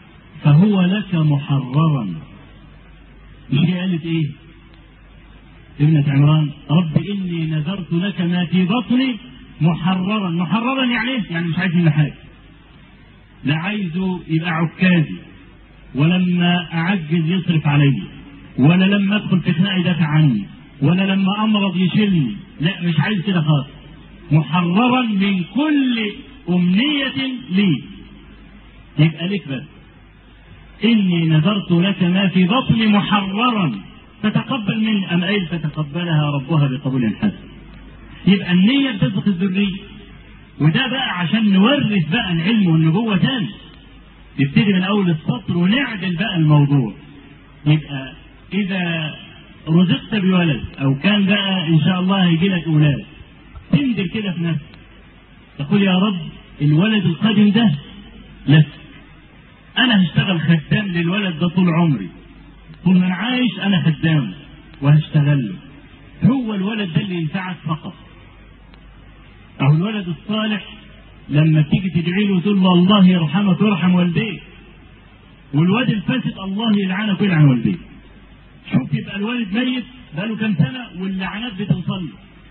فهو لك محررا مش هي قالت ايه ابنة عمران رب إني نذرت لك ما في بطني محررا محررا يعني ايه؟ يعني مش عايز منه حاجة لا عايزه يبقى عكازي ولما أعجز يصرف علي ولا لما أدخل في خناق يدافع عني ولا لما أمرض يشيلني لا مش عايز كده خالص محررا من كل أمنية لي يبقى لك بس إني نذرت لك ما في بطني محررا فتقبل مني أم قايل فتقبلها ربها بقبول حسن يبقى النية بتسبق الذرية وده بقى عشان نورث بقى العلم والنبوة تاني نبتدي من أول السطر ونعدل بقى الموضوع يبقى إذا رزقت بولد أو كان بقى إن شاء الله هيجي لك أولاد تنزل كده في نفسك تقول يا رب الولد القادم ده لك أنا هشتغل خدام للولد ده طول عمري طول ما أنا عايش أنا خدامه وهشتغل له هو الولد ده اللي ينفعك فقط أو الولد الصالح لما تيجي تدعي له وتقول له الله يرحمك ويرحم والديك والواد الفاسد الله يلعنك ويلعن والديك شوف يبقى الوالد ميت بقاله كام سنة واللعنات بتوصل له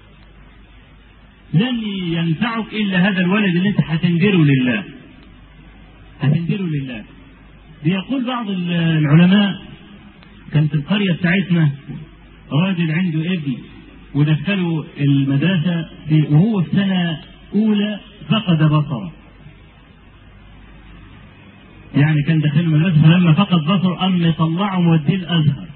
لن ينفعك إلا هذا الولد اللي أنت هتندره لله هتندره لله بيقول بعض العلماء كان في القرية بتاعتنا راجل عنده ابن ودخله المدرسة في وهو في سنة أولى فقد بصره. يعني كان داخل المدرسة فلما فقد بصره قام يطلعه موديه الأزهر.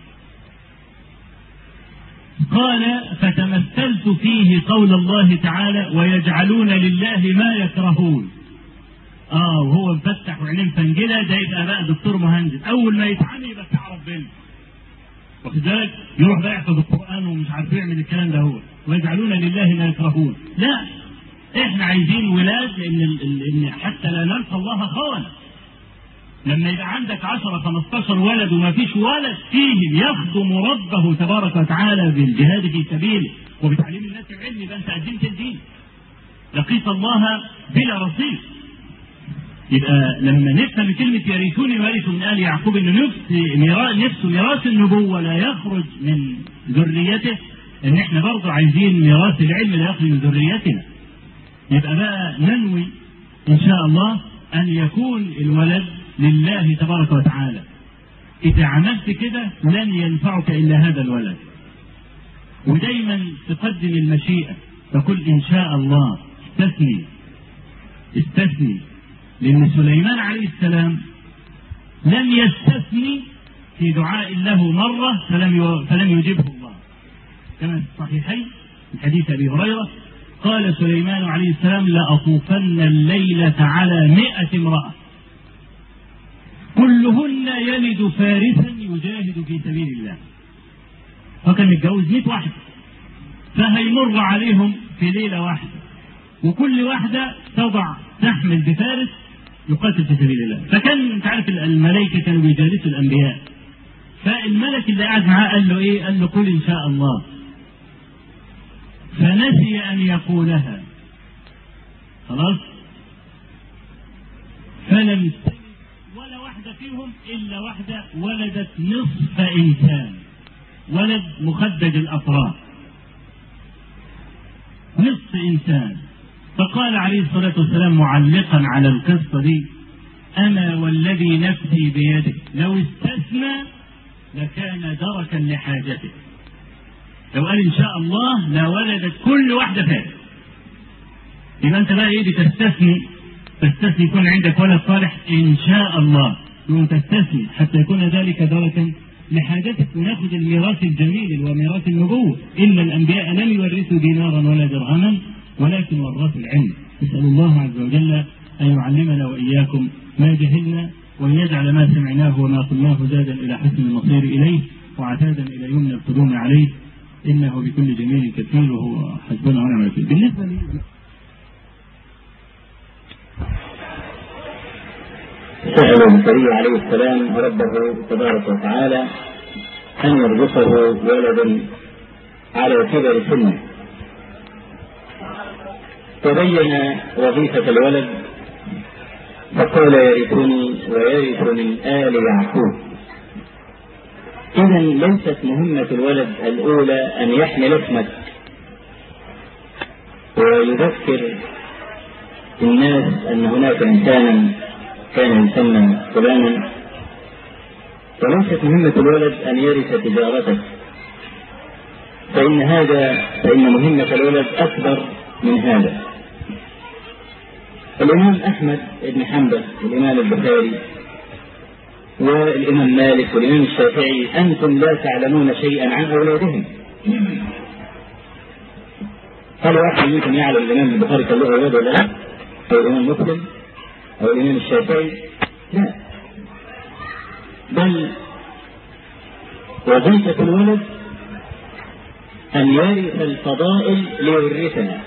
قال فتمثلت فيه قول الله تعالى ويجعلون لله ما يكرهون. اه وهو مفتح وعينيه مفنجله ده يبقى بقى دكتور مهندس اول ما يتعامل يبقى بتاع ربنا واخد بالك يروح بقى يحفظ القران ومش عارف يعمل الكلام ده هو ويجعلون لله ما يكرهون لا احنا عايزين ولاد لان ان حتى لا نلقى الله خوانا لما يبقى عندك 10 15 ولد وما فيش ولد فيهم يخدم ربه تبارك وتعالى بالجهاد في سبيله وبتعليم الناس العلم يبقى انت قدمت الدين لقيت الله بلا رصيد يبقى لما نفهم كلمة يرثوني وارث من آل يعقوب إن نفس ميراث نفسه ميراث النبوة لا يخرج من ذريته إن إحنا برضه عايزين ميراث العلم لا يخرج من ذريتنا. يبقى بقى ننوي إن شاء الله أن يكون الولد لله تبارك وتعالى. إذا عملت كده لن ينفعك إلا هذا الولد. ودايما تقدم المشيئة تقول إن شاء الله استثني استثني لأن سليمان عليه السلام لم يستثني في دعاء له مرة فلم فلم يجبه الله. كما في الصحيحين من حديث أبي هريرة قال سليمان عليه السلام لأطوفن الليلة على مئة امرأة كلهن يلد فارسا يجاهد في سبيل الله. فكان متجوز 100 واحدة فهيمر عليهم في ليلة واحدة وكل واحدة تضع تحمل بفارس يقاتل في سبيل الله فكان انت عارف الملائكة كانوا بيجالسوا الأنبياء فالملك اللي قاعد معاه قال له ايه قال له قل إن شاء الله فنسي أن يقولها خلاص فلم ولا واحدة فيهم إلا واحدة ولدت نصف إنسان ولد مخدج الأطراف نصف إنسان فقال عليه الصلاة والسلام معلقا على القصة دي أنا والذي نفسي بيده لو استثنى لكان دركا لحاجته لو قال إن شاء الله لولدت كل واحدة فاتت يبقى أنت بقى إيه بتستثني تستثني يكون عندك ولد صالح إن شاء الله يوم تستثني حتى يكون ذلك دركا لحاجتك وناخذ الميراث الجميل اللي هو ميراث النبوة إن الأنبياء لم يورثوا دينارا ولا درهما ولكن ورثوا العلم نسأل الله عز وجل أن يعلمنا وإياكم ما جهلنا وأن يجعل ما سمعناه وما قلناه زادا إلى حسن المصير إليه وعتادا إلى يمن القدوم عليه إنه بكل جميل كثير وهو حسبنا ونعم الوكيل بالنسبة لي سأل زكريا عليه السلام ربه تبارك وتعالى أن يرزقه ولدا على كبر سنه تبين وظيفة الولد فقال يرثني ويرث من آل يعقوب إذا ليست مهمة الولد الأولى أن يحمل اسمك ويذكر الناس أن هناك إنسانا كان يسمى فلانا وليست مهمة الولد أن يرث تجارتك فإن هذا فإن مهمة الولد أكبر من هذا الإمام أحمد بن حنبل والإمام البخاري والإمام مالك والإمام الشافعي أنتم لا تعلمون شيئا عن أولادهم هل واحد منكم يعلم الإمام البخاري كان له أولاد ولا لا؟ أو الإمام مسلم أو الإمام الشافعي؟ لا بل وظيفة الولد أن يرث الفضائل ليورثنا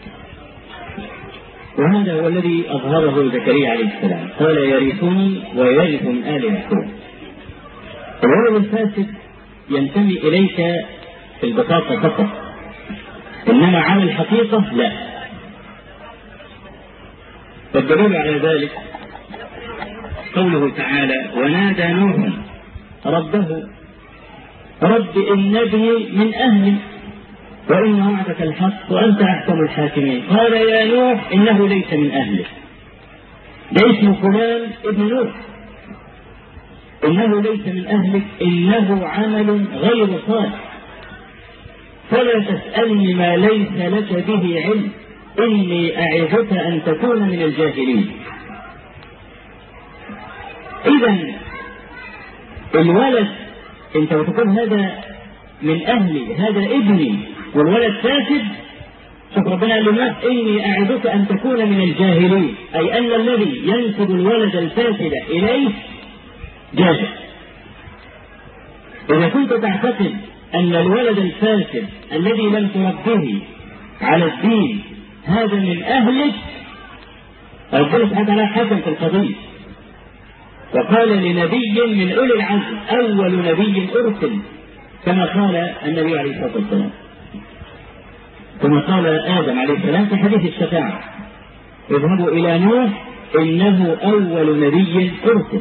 وهذا هو الذي أظهره زكريا عليه السلام قال يرثني ويرث من آل يعقوب الولد الفاسد ينتمي إليك في البساطة فقط إنما على الحقيقة لا والدليل على ذلك قوله تعالى ونادى نوح ربه رب إن ابني من أهلي وإن وعدك الحق وأنت أحكم الحاكمين قال يا نوح إنه ليس من أهلك ده اسم فلان ابن نوح إنه ليس من أهلك إنه عمل غير صالح فلا تسألني ما ليس لك به علم إني أعظك أن تكون من الجاهلين إذا الولد أنت بتقول هذا من أهلي هذا ابني والولد فاسد شوف ربنا قال له إني أعدك أن تكون من الجاهلين أي أن الذي ينسب الولد الفاسد إليه جاهل إذا كنت تعتقد أن الولد الفاسد الذي لم تربه على الدين هذا من أهلك ربنا سبحانه وتعالى حكم في القضية وقال لنبي من أولي العزم أول نبي أرسل كما قال النبي عليه الصلاة والسلام كما قال آدم عليه السلام في حديث الشفاعة اذهبوا إلى نوح إنه أول نبي أرسل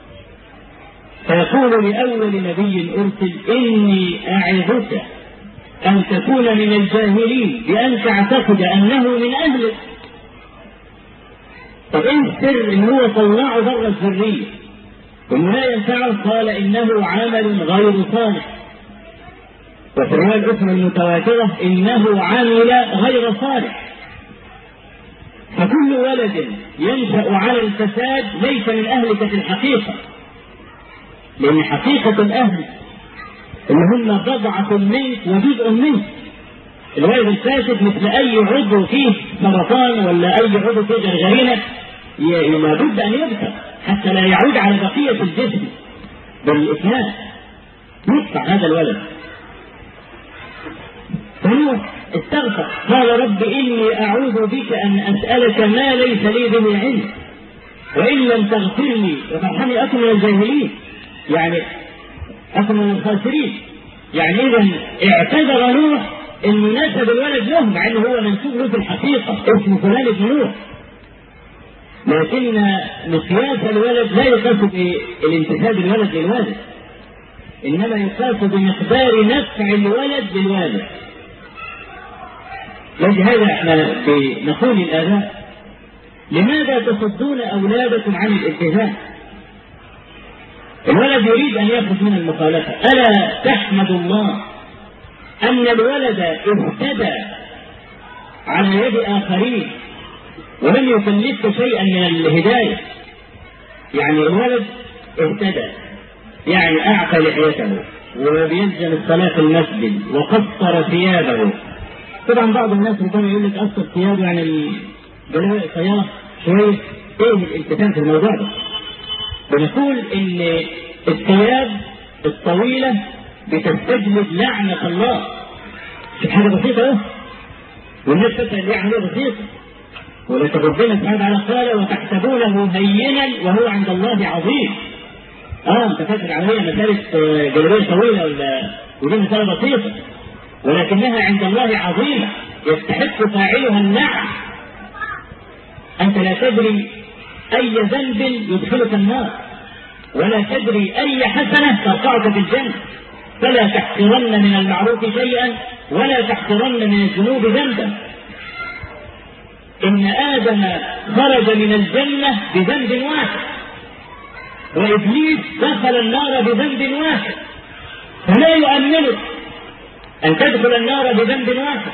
فيقول لأول نبي أرسل إني أعظك أن تكون من الجاهلين بأن تعتقد أنه من أهلك طب إيه السر إن هو طلعه بره الذرية وإنه لا ينفعه قال إنه عمل غير صالح وفي الرواية الأخرى المتواترة إنه عمل غير صالح فكل ولد ينشأ على الفساد ليس من أهلك في الحقيقة لأن حقيقة الأهل اللي هم بضعة منك وجزء منك الولد الفاسد مثل أي عضو فيه سرطان ولا أي عضو فيه جرجرينة لابد أن يبقى حتى لا يعود على بقية الجسم بالإثناء يقطع هذا الولد فنوح استغفر قال رب إني أعوذ بك أن أسألك ما ليس لي به علم وإن لم تغفر لي وترحمني أكن من الجاهلين يعني أكن من الخاسرين يعني إذا اعتذر نوح إنه نسب الولد له مع إنه هو منسوب له في الحقيقة اسمه فلان ابن نوح لكن مقياس الولد لا يقاس بالانتساب الولد للوالد إنما يقاس بمقدار نفع الولد للوالد لهذا احنا بنقول الآباء لماذا تصدون أولادكم عن الالتزام؟ الولد يريد أن يخرج من المخالفة ألا تحمد الله أن الولد اهتدى على يد آخرين ولم يكلفك شيئا من الهداية يعني الولد اهتدى يعني أعطى لحيته وبيلزم الصلاة في المسجد وقصر ثيابه طبعا بعض الناس ربما يقول لك قصر ثيابه يعني الجلابيه القصيره شويه ايه الالتزام في الموضوع ده؟ بنقول ان الثياب الطويله بتستجلب لعنه الله شوف حاجه بسيطه اهو والناس فاكره ان هي عمليه بسيطه ولكن ربنا سبحانه وتعالى قال وتحسبونه هينا وهو عند الله عظيم اه انت فاكر عمليه مساله جلابيه طويله ولا ودي مساله بسيطه ولكنها عند الله عظيمه يستحق فاعلها النعم انت لا تدري اي ذنب يدخلك النار ولا تدري أي حسنة ترفعك في الجنة فلا تحقرن من المعروف شيئا ولا تحقرن من الذنوب ذنبا إن آدم خرج من الجنة بذنب واحد وإبليس دخل النار بذنب واحد فلا يؤمنك أن تدخل النار بذنب واحد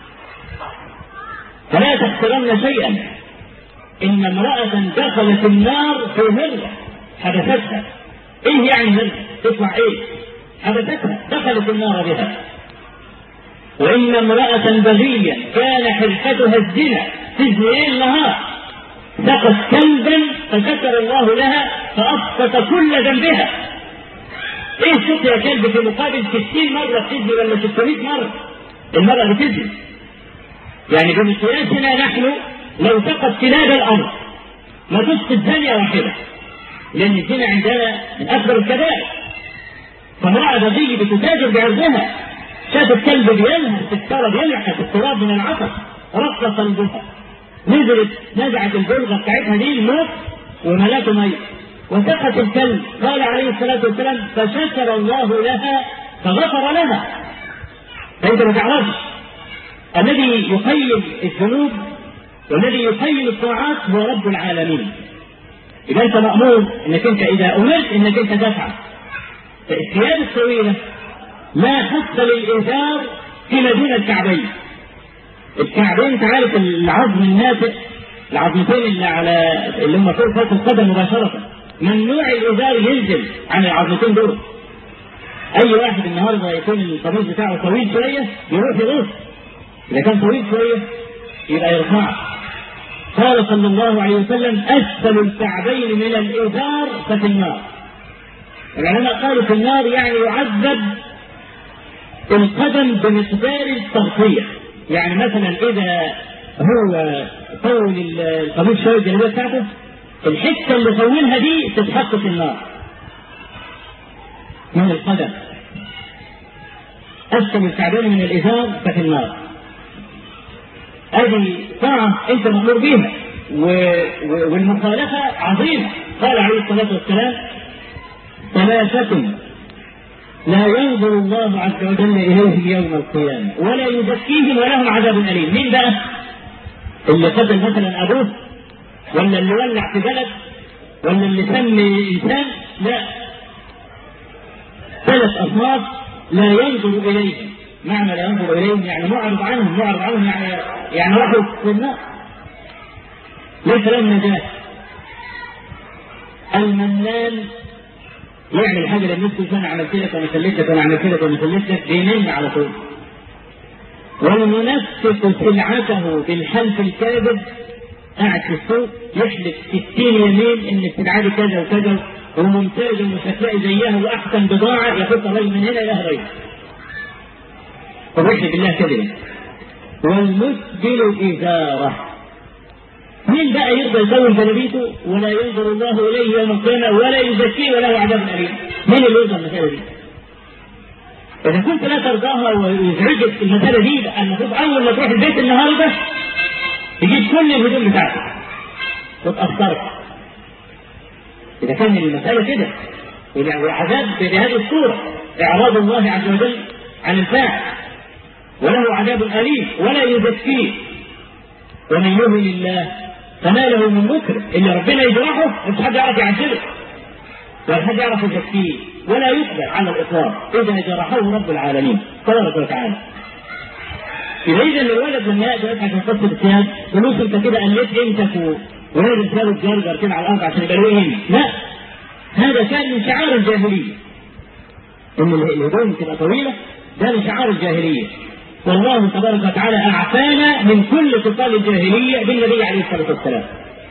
فلا تحقرن شيئا إن امرأة دخلت النار في مرة حدثتها إيه يعني مرة؟ تسمع إيه؟ حدثتها دخلت النار بها وإن امرأة بغيا كان حرفتها الزنا تزني ليل نهار سقت كلبا فشكر الله لها فأسقط كل ذنبها ايه شوف يا كلب في مقابل 60 مرة بتزني ولا 600 مرة المرأة اللي بتزني يعني بمقياسنا نحن لو سقط كلاب الأرض ما تسقط ثانية واحدة لأن الزنا عندنا من أكبر الكبائر فامرأة بغي بتتاجر بعرضها شافت كلب بينهر في التراب يلحق التراب من العطش رق قلبها نزلت نزعت البلغه بتاعتها دي الموت وملاته ميت وسقط الكلب قال عليه الصلاه والسلام فشكر الله لها فغفر لها فانت ما تعرفش الذي يقيم الذنوب والذي يقيم الطاعات هو رب العالمين اذا انت مامور انك انت اذا امرت انك انت تفعل فالثياب الطويله لا حق للإنذار فيما دون الكعبين الكعبين انت عارف العظم الناتئ العظمتين اللي على اللي هم فوق فوق القدم مباشرة ممنوع الإزار ينزل عن العظمتين دول أي واحد النهارده يكون القميص بتاعه طويل شوية يروح يغوص إذا كان طويل شوية يبقى يرفعه قال صلى الله عليه وسلم أسفل الكعبين من الإزار ففي النار العلماء قالوا في النار يعني يعذب القدم بمقدار التغطية يعني مثلا إذا هو طول القميص شوية الجلابية بتاعته الحتة اللي طولها دي تتحط في النار من القدم أسفل الكعبين من الإزار ففي النار هذه طاعة أنت مأمور بها و... و... والمخالفة عظيمة قال عليه الصلاة والسلام ثلاثة لا ينظر الله عز وجل إليهم يوم القيامة ولا يزكيهم ولهم عذاب أليم مين بقى اللي قتل مثلا أبوه ولا اللي ولع في بلد ولا اللي سمي إنسان لا ثلاث أصناف لا ينظر إليهم معنى لا ينظر إليهم يعني معرض عنهم معرض عنهم يعني يعني راحوا في النار ليس لهم نجاة المنان يعمل حاجه للنفس انا عملت لك وانا خليت لك وانا عملت لك وانا خليت لك بينن على طول والمنفق سلعته بالحلف الكاذب قاعد في السوق يحلف 60 يمين ان السلعه دي كذا وكذا وممتاز ومش هتلاقي زيها واحسن بضاعه ياخدها الراجل من هنا الى غيره. طب يحلف بالله كذبا. والمسبل ازاره مين بقى يرضى يزوج جلابيته ولا ينظر الله اليه يوم القيامه ولا يزكيه وله عذاب اليم؟ مين اللي يرضى المساله دي؟ إذا كنت لا ترضاها ويزعجك المسألة دي المفروض أول ما تروح البيت النهاردة تجيب كل الهدوم بتاعتك وتأثرك. إذا كان المسألة كده والعذاب بهذه الصورة إعراض الله عز وجل عن الفاعل وله عذاب أليم ولا يزكيه ومن يهن الله فما له من مكرم اللي ربنا يجرحه مش حد يعرف يعذبه ولا حد يعرف يزكيه ولا يقبل على الاطلاق اذا جرحه رب العالمين تبارك وتعالى يبقى اذا الولد لما ياتي يضحك من قصه الثياب فلوس انت كده قلت قيمتك ولازم ثيابه تجرجر كده على الارض عشان يبقى له قيمه لا هذا كان من شعار الجاهليه ان الهدوم تبقى طويله ده من شعار الجاهليه والله تبارك وتعالى اعفانا من كل خصال الجاهليه بالنبي عليه الصلاه والسلام.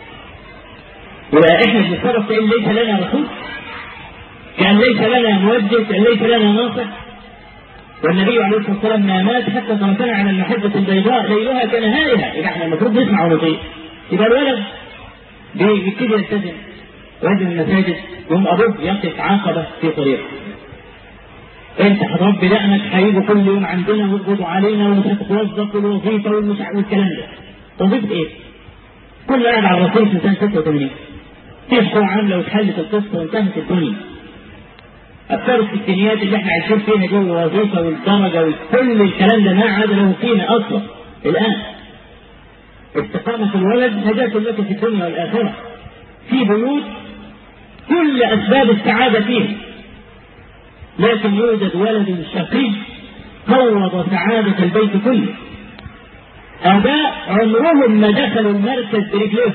يبقى احنا بنتصرف كان ليس لنا رسول كان ليس لنا موجه كان ليس لنا ناصح والنبي عليه الصلاه والسلام ما مات حتى تركنا على المحبه البيضاء ليلها كنهارها يبقى احنا المفروض نسمع ونطيع يبقى الولد بيبتدي يلتزم وينزل المساجد يقوم ابوه يقف عقبه في طريقه انت هتربي دقنك هيجوا كل يوم عندنا ويقبضوا علينا ومش هتتوظف والوظيفه والمش والكلام ده. وظيفه ايه؟ كل قاعد على الرصيف في سنه 86 اسبوع عامله واتحلت القصه وانتهت الدنيا افكار الستينيات اللي احنا عايشين فيها دي والوظيفه والدرجه وكل الكلام ده ما عاد له قيمه اصلا الان استقامه الولد نجاه لك في الدنيا والاخره في بيوت كل اسباب السعاده فيها لكن يوجد ولد شقي فوض سعاده البيت كله اباء عمرهم ما دخلوا المركز برجليهم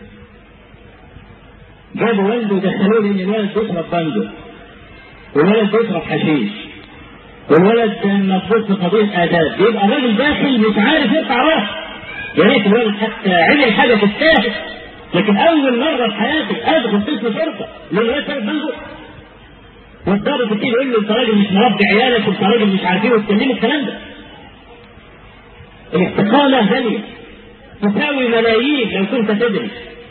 جابوا والده ودخلوه لان الولد بيشرب بانجو والولد بيشرب حشيش والولد مفروض في قضيه اداب يبقى الراجل داخل مش عارف يرفع راسه يا ريت الولد حتى عمل حاجه تستاهل لكن اول مره في حياتي ادخل قسم شرطه للولد شرب بانجو والضابط يبتدي يقول له انت راجل مش مربي عيالك وانت راجل مش عارف ايه وتكلمه الكلام ده الاستقامه غاليه تساوي ملايين لو كنت تدري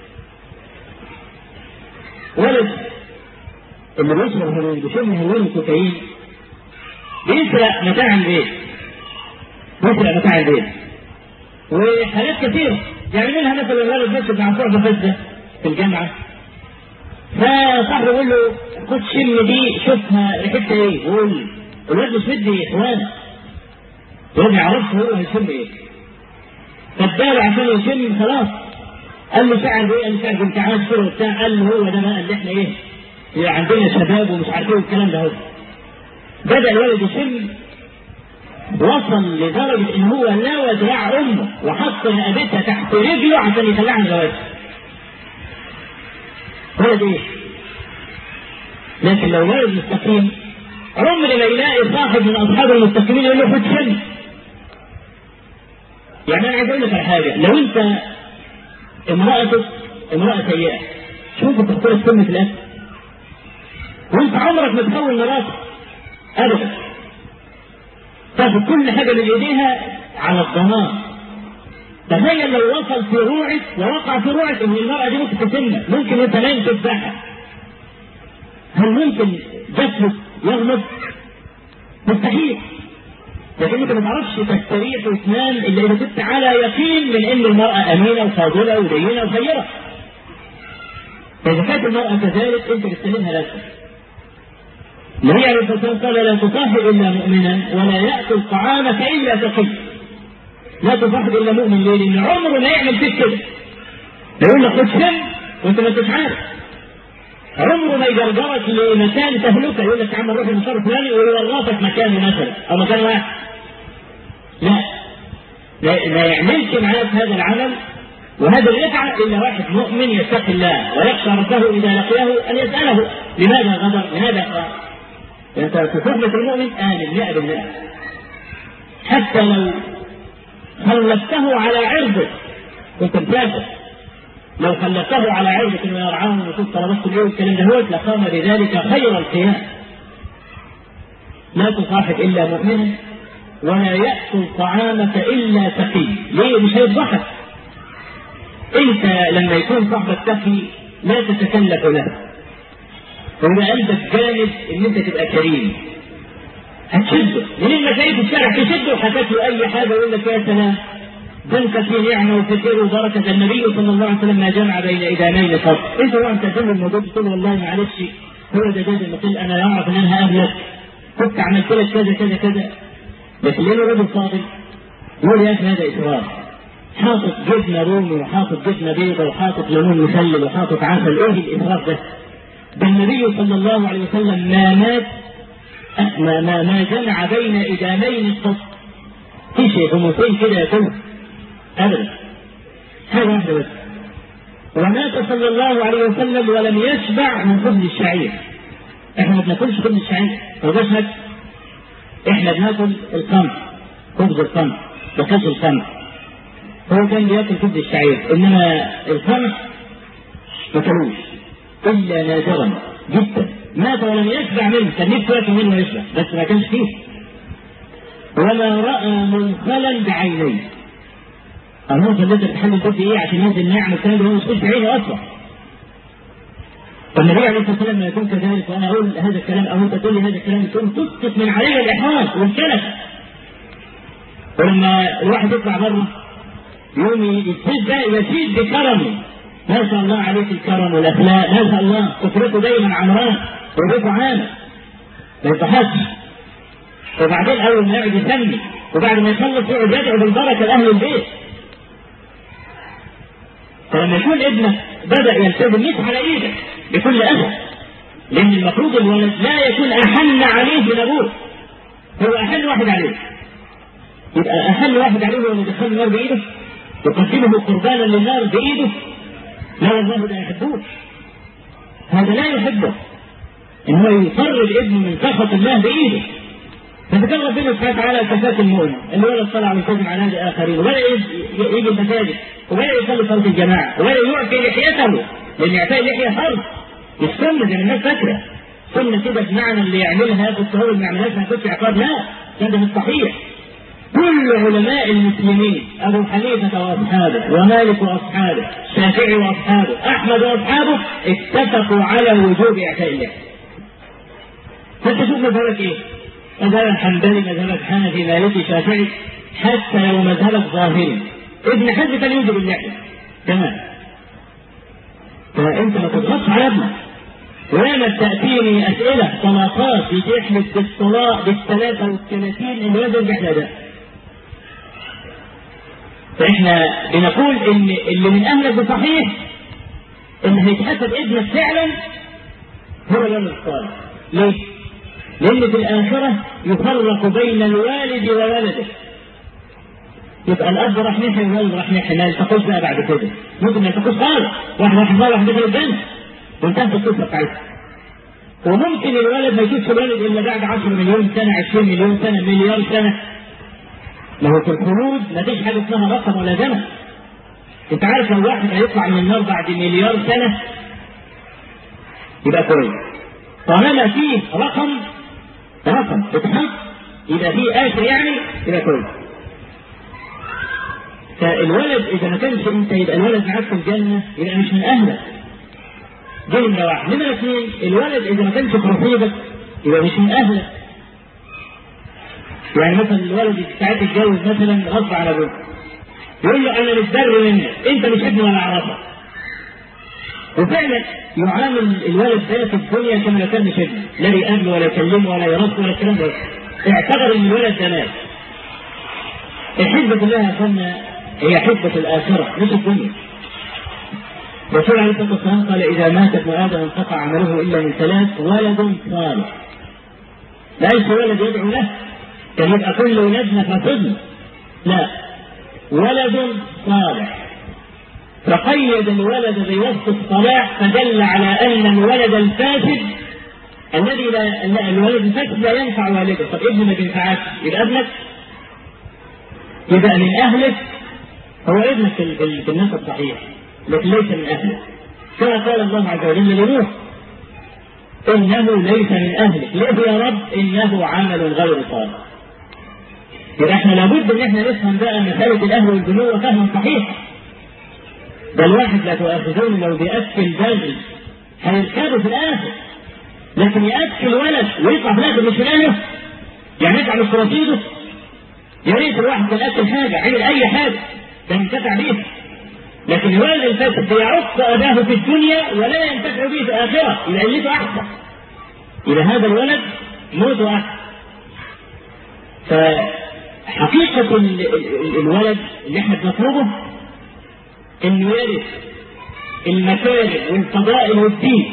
ولد اللي بيشرب هيروين بيشم هيروين كوكايين بيسرق متاع البيت بيسرق متاع البيت وحاجات كثيرة يعني منها مثلا الولد بس بتاع صعب فزة في الجامعة فصاحبه يقول له خد شم دي شوفها ريحتها ايه يقول الواد مش مدي اخوانه الواد ما يعرفش هو هيشم ايه فاداله عشان يشم خلاص قال له شعر ايه؟ قال له شعر بنت عاشر وبتاع قال له هو ده بقى اللي احنا ايه؟ عندنا شباب ومش عارف ايه والكلام ده هو. بدا الولد يشم وصل لدرجه ان هو لا دراع امه وحط رقبتها تحت رجله عشان يطلعها من جوازها. ولد ايه؟ لكن لو ولد مستقيم عمر ما يلاقي صاحب من اصحاب المستقيمين يقول له خد شم. يعني انا عايز اقول لك على حاجه لو انت امرأتك امرأة سيئة شوف تختار سنة الأكل وانت عمرك ما تحول مراتك أبدا تاخد كل حاجة من إيديها على الضمان تخيل لو وصل في روعك ووقع في روعك ان المرأة دي ممكن تسمى ممكن انت نايم تذبحها هل ممكن جسمك يغمض؟ مستحيل لكن انت ما تعرفش تستريح وتنام الا اذا كنت على يقين من ان المراه امينه وفاضله ودينه وخيره. فاذا كانت المراه كذلك انت بتسلمها لك. النبي عليه الصلاه والسلام قال لا تصاحب الا مؤمنا ولا ياكل طعامك الا تقي. لا تصاحب الا مؤمن ليه؟ لان عمره ما يعمل فيك كده. يقول لك خد شم وانت ما انتش عارف. عمره ما يجرجرك لمكان تهلكه يقول لك يا عم روح المسار الفلاني ويورطك مكانه مثلا او مكان واحد. لا ما يعملش معاك هذا العمل وهذا الرفعة إلا واحد مؤمن يتقي الله ويخشى ربه إذا لقيه أن يسأله لماذا غدر؟ لماذا قال؟ أنت في صحبة المؤمن آمن مئة بالمئة حتى لو خلفته على عرضه كنت مسافر لو خلفته على عرضك انه يرعاه وكنت طلبت اليوم الكلام ده هو لقام بذلك خير القيام لا تصاحب الا مؤمنا ولا يأكل طعامك إلا تقي ليه مش هيضحك أنت لما يكون صاحبك تقي لا تتكلف له ويبقى قلبك جامد إن أنت تبقى كريم هتشده منين ما تلاقيه في الشارع تشده وحكيت له أي حاجة يقول لك يا سلام ده انت في نعمه وفي خير وبركه النبي صلى الله عليه وسلم ما جمع بين ايدامين فضل انت هو انت تقول الموضوع تقول والله معلش هو ده جاد المقل انا اعرف ان انا هقابلك كنت عملت لك كذا كذا كذا لكن ليه الرجل فاضل يقول يا اخي هذا اسراف حاطط جبنه رومي وحاطط جبنه بيضاء وحاطط ليمون مخلل وحاطط عسل ايه الاسراف ده؟ ده النبي صلى الله عليه وسلم ما مات ما ما, ما جمع بين ادامين الصف في شيء خمسين كده يكون ابدا حاجه واحده بس ومات صلى الله عليه وسلم ولم يشبع من خبز الشعير احنا ما بناكلش خبز الشعير ما ده ناكل احنا بناكل القمح خبز القمح وكاس القمح هو كان بياكل خبز الشعير انما القمح ما كلوش الا نادرا جدا مات ولم يشبع منه كان نفسه ياكل منه يشبع بس ما كانش فيه ولا راى منخلا بعينيه المنخل اللي انت بتحمل ده ايه عشان ينزل نعم والكلام ده هو مش بعينه اصلا فالنبي عليه الصلاه والسلام لما يكون كذلك وانا اقول هذا الكلام او انت تقول لي هذا الكلام تقوم تسقط من عليه الاحراج والكلف ولما الواحد يطلع بره يوم يزيد ده يزيد بكرمه ما شاء الله عليه في الكرم والاخلاق ما شاء الله اسرته دايما عمران وبيته عامر ما يضحكش وبعدين اول ما يقعد يسمي وبعد ما يخلص يقعد يدعو بالبركه لاهل البيت فلما يكون ابنك بدا يلتزم مش على ايدك بكل اسف لان المفروض الولد لا يكون احن عليه من ابوه هو احن واحد عليه يبقى احن واحد عليه هو اللي يدخل النار بايده يقدمه قربانا للنار بايده لا والله لا يحبوه هذا لا يحبه ان هو يقرب ابنه من سخط الله بايده فاذا كان ربنا سبحانه وتعالى كفاك المؤمن اللي ولا طلع ويسلم على نادي اخرين ولا يجي المساجد ولا يصلي صلاه الجماعه ولا يعفي لحيته لان اعفاء اللحيه فرض مش سنه زي ما الناس فاكره سنه كده بمعنى اللي يعملها كنت هو اللي ما يعملهاش ما كنتش عقاب لا ده مش صحيح كل علماء المسلمين ابو حنيفه واصحابه ومالك واصحابه الشافعي واصحابه احمد واصحابه اتفقوا على وجوب اعفاء اللحيه فانت شوف مذهبك ايه؟ مذهبك حنبلي مذهبك حنفي مالكي شافعي حتى لو مذهبك ظاهري ابن حزم كان يوجب اللحيه تمام فانت ما تضغطش على ابنك وياما تاتيني اسئله طلاقات بتحمل بالطلاق بالثلاثه والثلاثين اللي لازم ده فاحنا بنقول ان اللي من اهلك بصحيح ان هيتحسب ابنك فعلا هو الولد الصالح ليه؟ لان في الاخره يفرق بين الوالد وولده يبقى الاب راح ناحيه والولد راح ناحيه ما يلتقوش بقى بعد كده ممكن ما يلتقوش خالص واحد راح يطلع واحد دخل الجنه وانتهت القصه بتاعتها وممكن الولد ما يشوفش الولد الا بعد 10 مليون سنه 20 مليون سنه مليار سنه ما هو في الخلود ما فيش حاجه اسمها رقم ولا زمن انت عارف لو واحد هيطلع من النار بعد مليار سنه يبقى كويس طالما فيه رقم رقم اتحط يبقى فيه اخر يعني يبقى كويس فالولد اذا ما كانش انت يبقى الولد معاك في الجنه يبقى مش من اهلك دي نمره واحد نمره اثنين الولد اذا ما كانش في رصيدك يبقى مش من اهلك يعني مثلا الولد ساعات يتجوز مثلا غصب على ابوه يقول له انا متبر منك انت مش ابني ولا اعرفك وفعلا يعامل الولد ده في الدنيا كما لو كان مش ابنه لا يقابله ولا يكلمه ولا يرد ولا الكلام ده اعتبر ان الولد ده مات الحزبة كلها يا اخوانا هي حزبة الآخرة مش الدنيا الرسول عليه الصلاة والسلام قال إذا مات ابن آدم انقطع عمله إلا من ثلاث ولد صالح ليس ولد يدعو له كان يبقى كل ولادنا فاسدنا لا ولد صالح فقيد الولد بوصف الصلاح فدل على ان الولد الفاسد الذي لا الولد الفاسد لا ينفع والده طب ابنه ما بينفعش يبقى ابنك يبقى من اهلك هو ابنك في الناس الصحيح لكن ليس من اهلك كما قال الله عز وجل لنوح انه ليس من اهلك ليه يا رب انه عمل غير صالح يبقى احنا لابد ان احنا نفهم بقى مساله الاهل والبنوه فهما صحيحا ده الواحد لا تؤاخذون لو بياكل بغل هيركبه في الاخر لكن ياكل ولد ويطلع في الاخر مش من اهله يعني يطلع مش رصيده يا ريت الواحد كان اكل حاجه عمل اي حاجه كان ينتفع بيها لكن الولد الفاسد يعق اباه في الدنيا ولا ينتفع به في الاخره يبقى قلته احسن يبقى هذا الولد موته احسن فحقيقة الولد اللي احنا بنطلبه انه يرث المكارم والفضائل والدين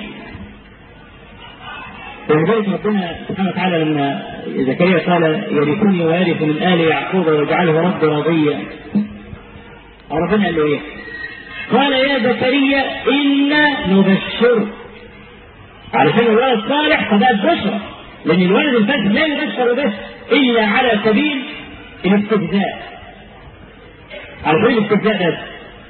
ولذلك ربنا سبحانه وتعالى لما زكريا قال يرثني ويرث من ال يعقوب واجعله ربي راضيا ربنا قال له ايه؟ قال يا زكريا انا نبشرك علشان الولد صالح فبقت بشرى لان الولد الفاسد لا يبشر به الا على سبيل الاستهزاء على سبيل الاستهزاء بس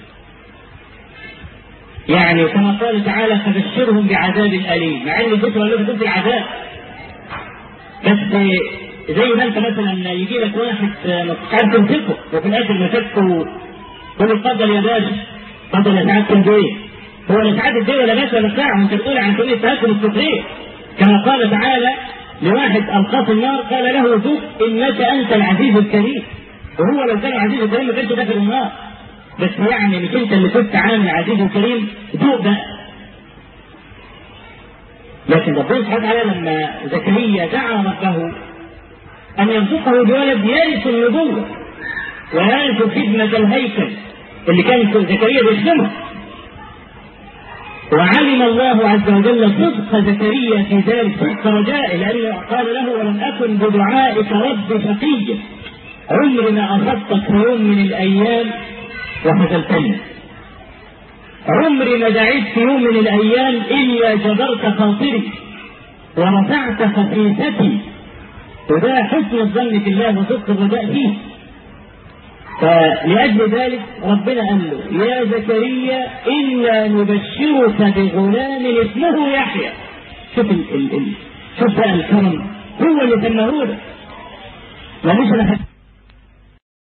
يعني كما قال تعالى فبشرهم بعذاب أليم مع ان البشرى اللي بتقول العذاب بس زي ما انت مثلا يجي لك واحد مش عارف تمسكه وفي الاخر مسكته تقول اتفضل يا باشا اتفضل يا سعاده الدين هو لا سعاده الدين ولا باشا ولا ساعه وانت بتقول عن سبيل التهكم السخريه كما قال تعالى لواحد القاه في النار قال له ذوق انك انت العزيز الكريم وهو لو كان العزيز الكريم ما كانش داخل النار بس يعني مش انت اللي كنت عامل عزيز وكريم دوق بقى لكن ربنا سبحانه وتعالى لما زكريا دعا ربه ان يرزقه بولد يرث النبوه ويرث خدمه الهيكل اللي كان زكريا بيخدمه وعلم الله عز وجل صدق زكريا في ذلك صدق رجائه لانه قال له ولم اكن بدعائك رب شقيا عمري ما اصبتك في يوم من الايام وخذلتني عمري ما دعيت في يوم من الايام الا جبرت خاطري ورفعت خفيفتي وده حسن الظن في الله وصدق الرجاء فيه فلأجل ذلك ربنا قال له يا زكريا إنا نبشرك بغلام اسمه يحيى شوف ال ال ال شوف بقى الكرم هو اللي سماه له ماليش انا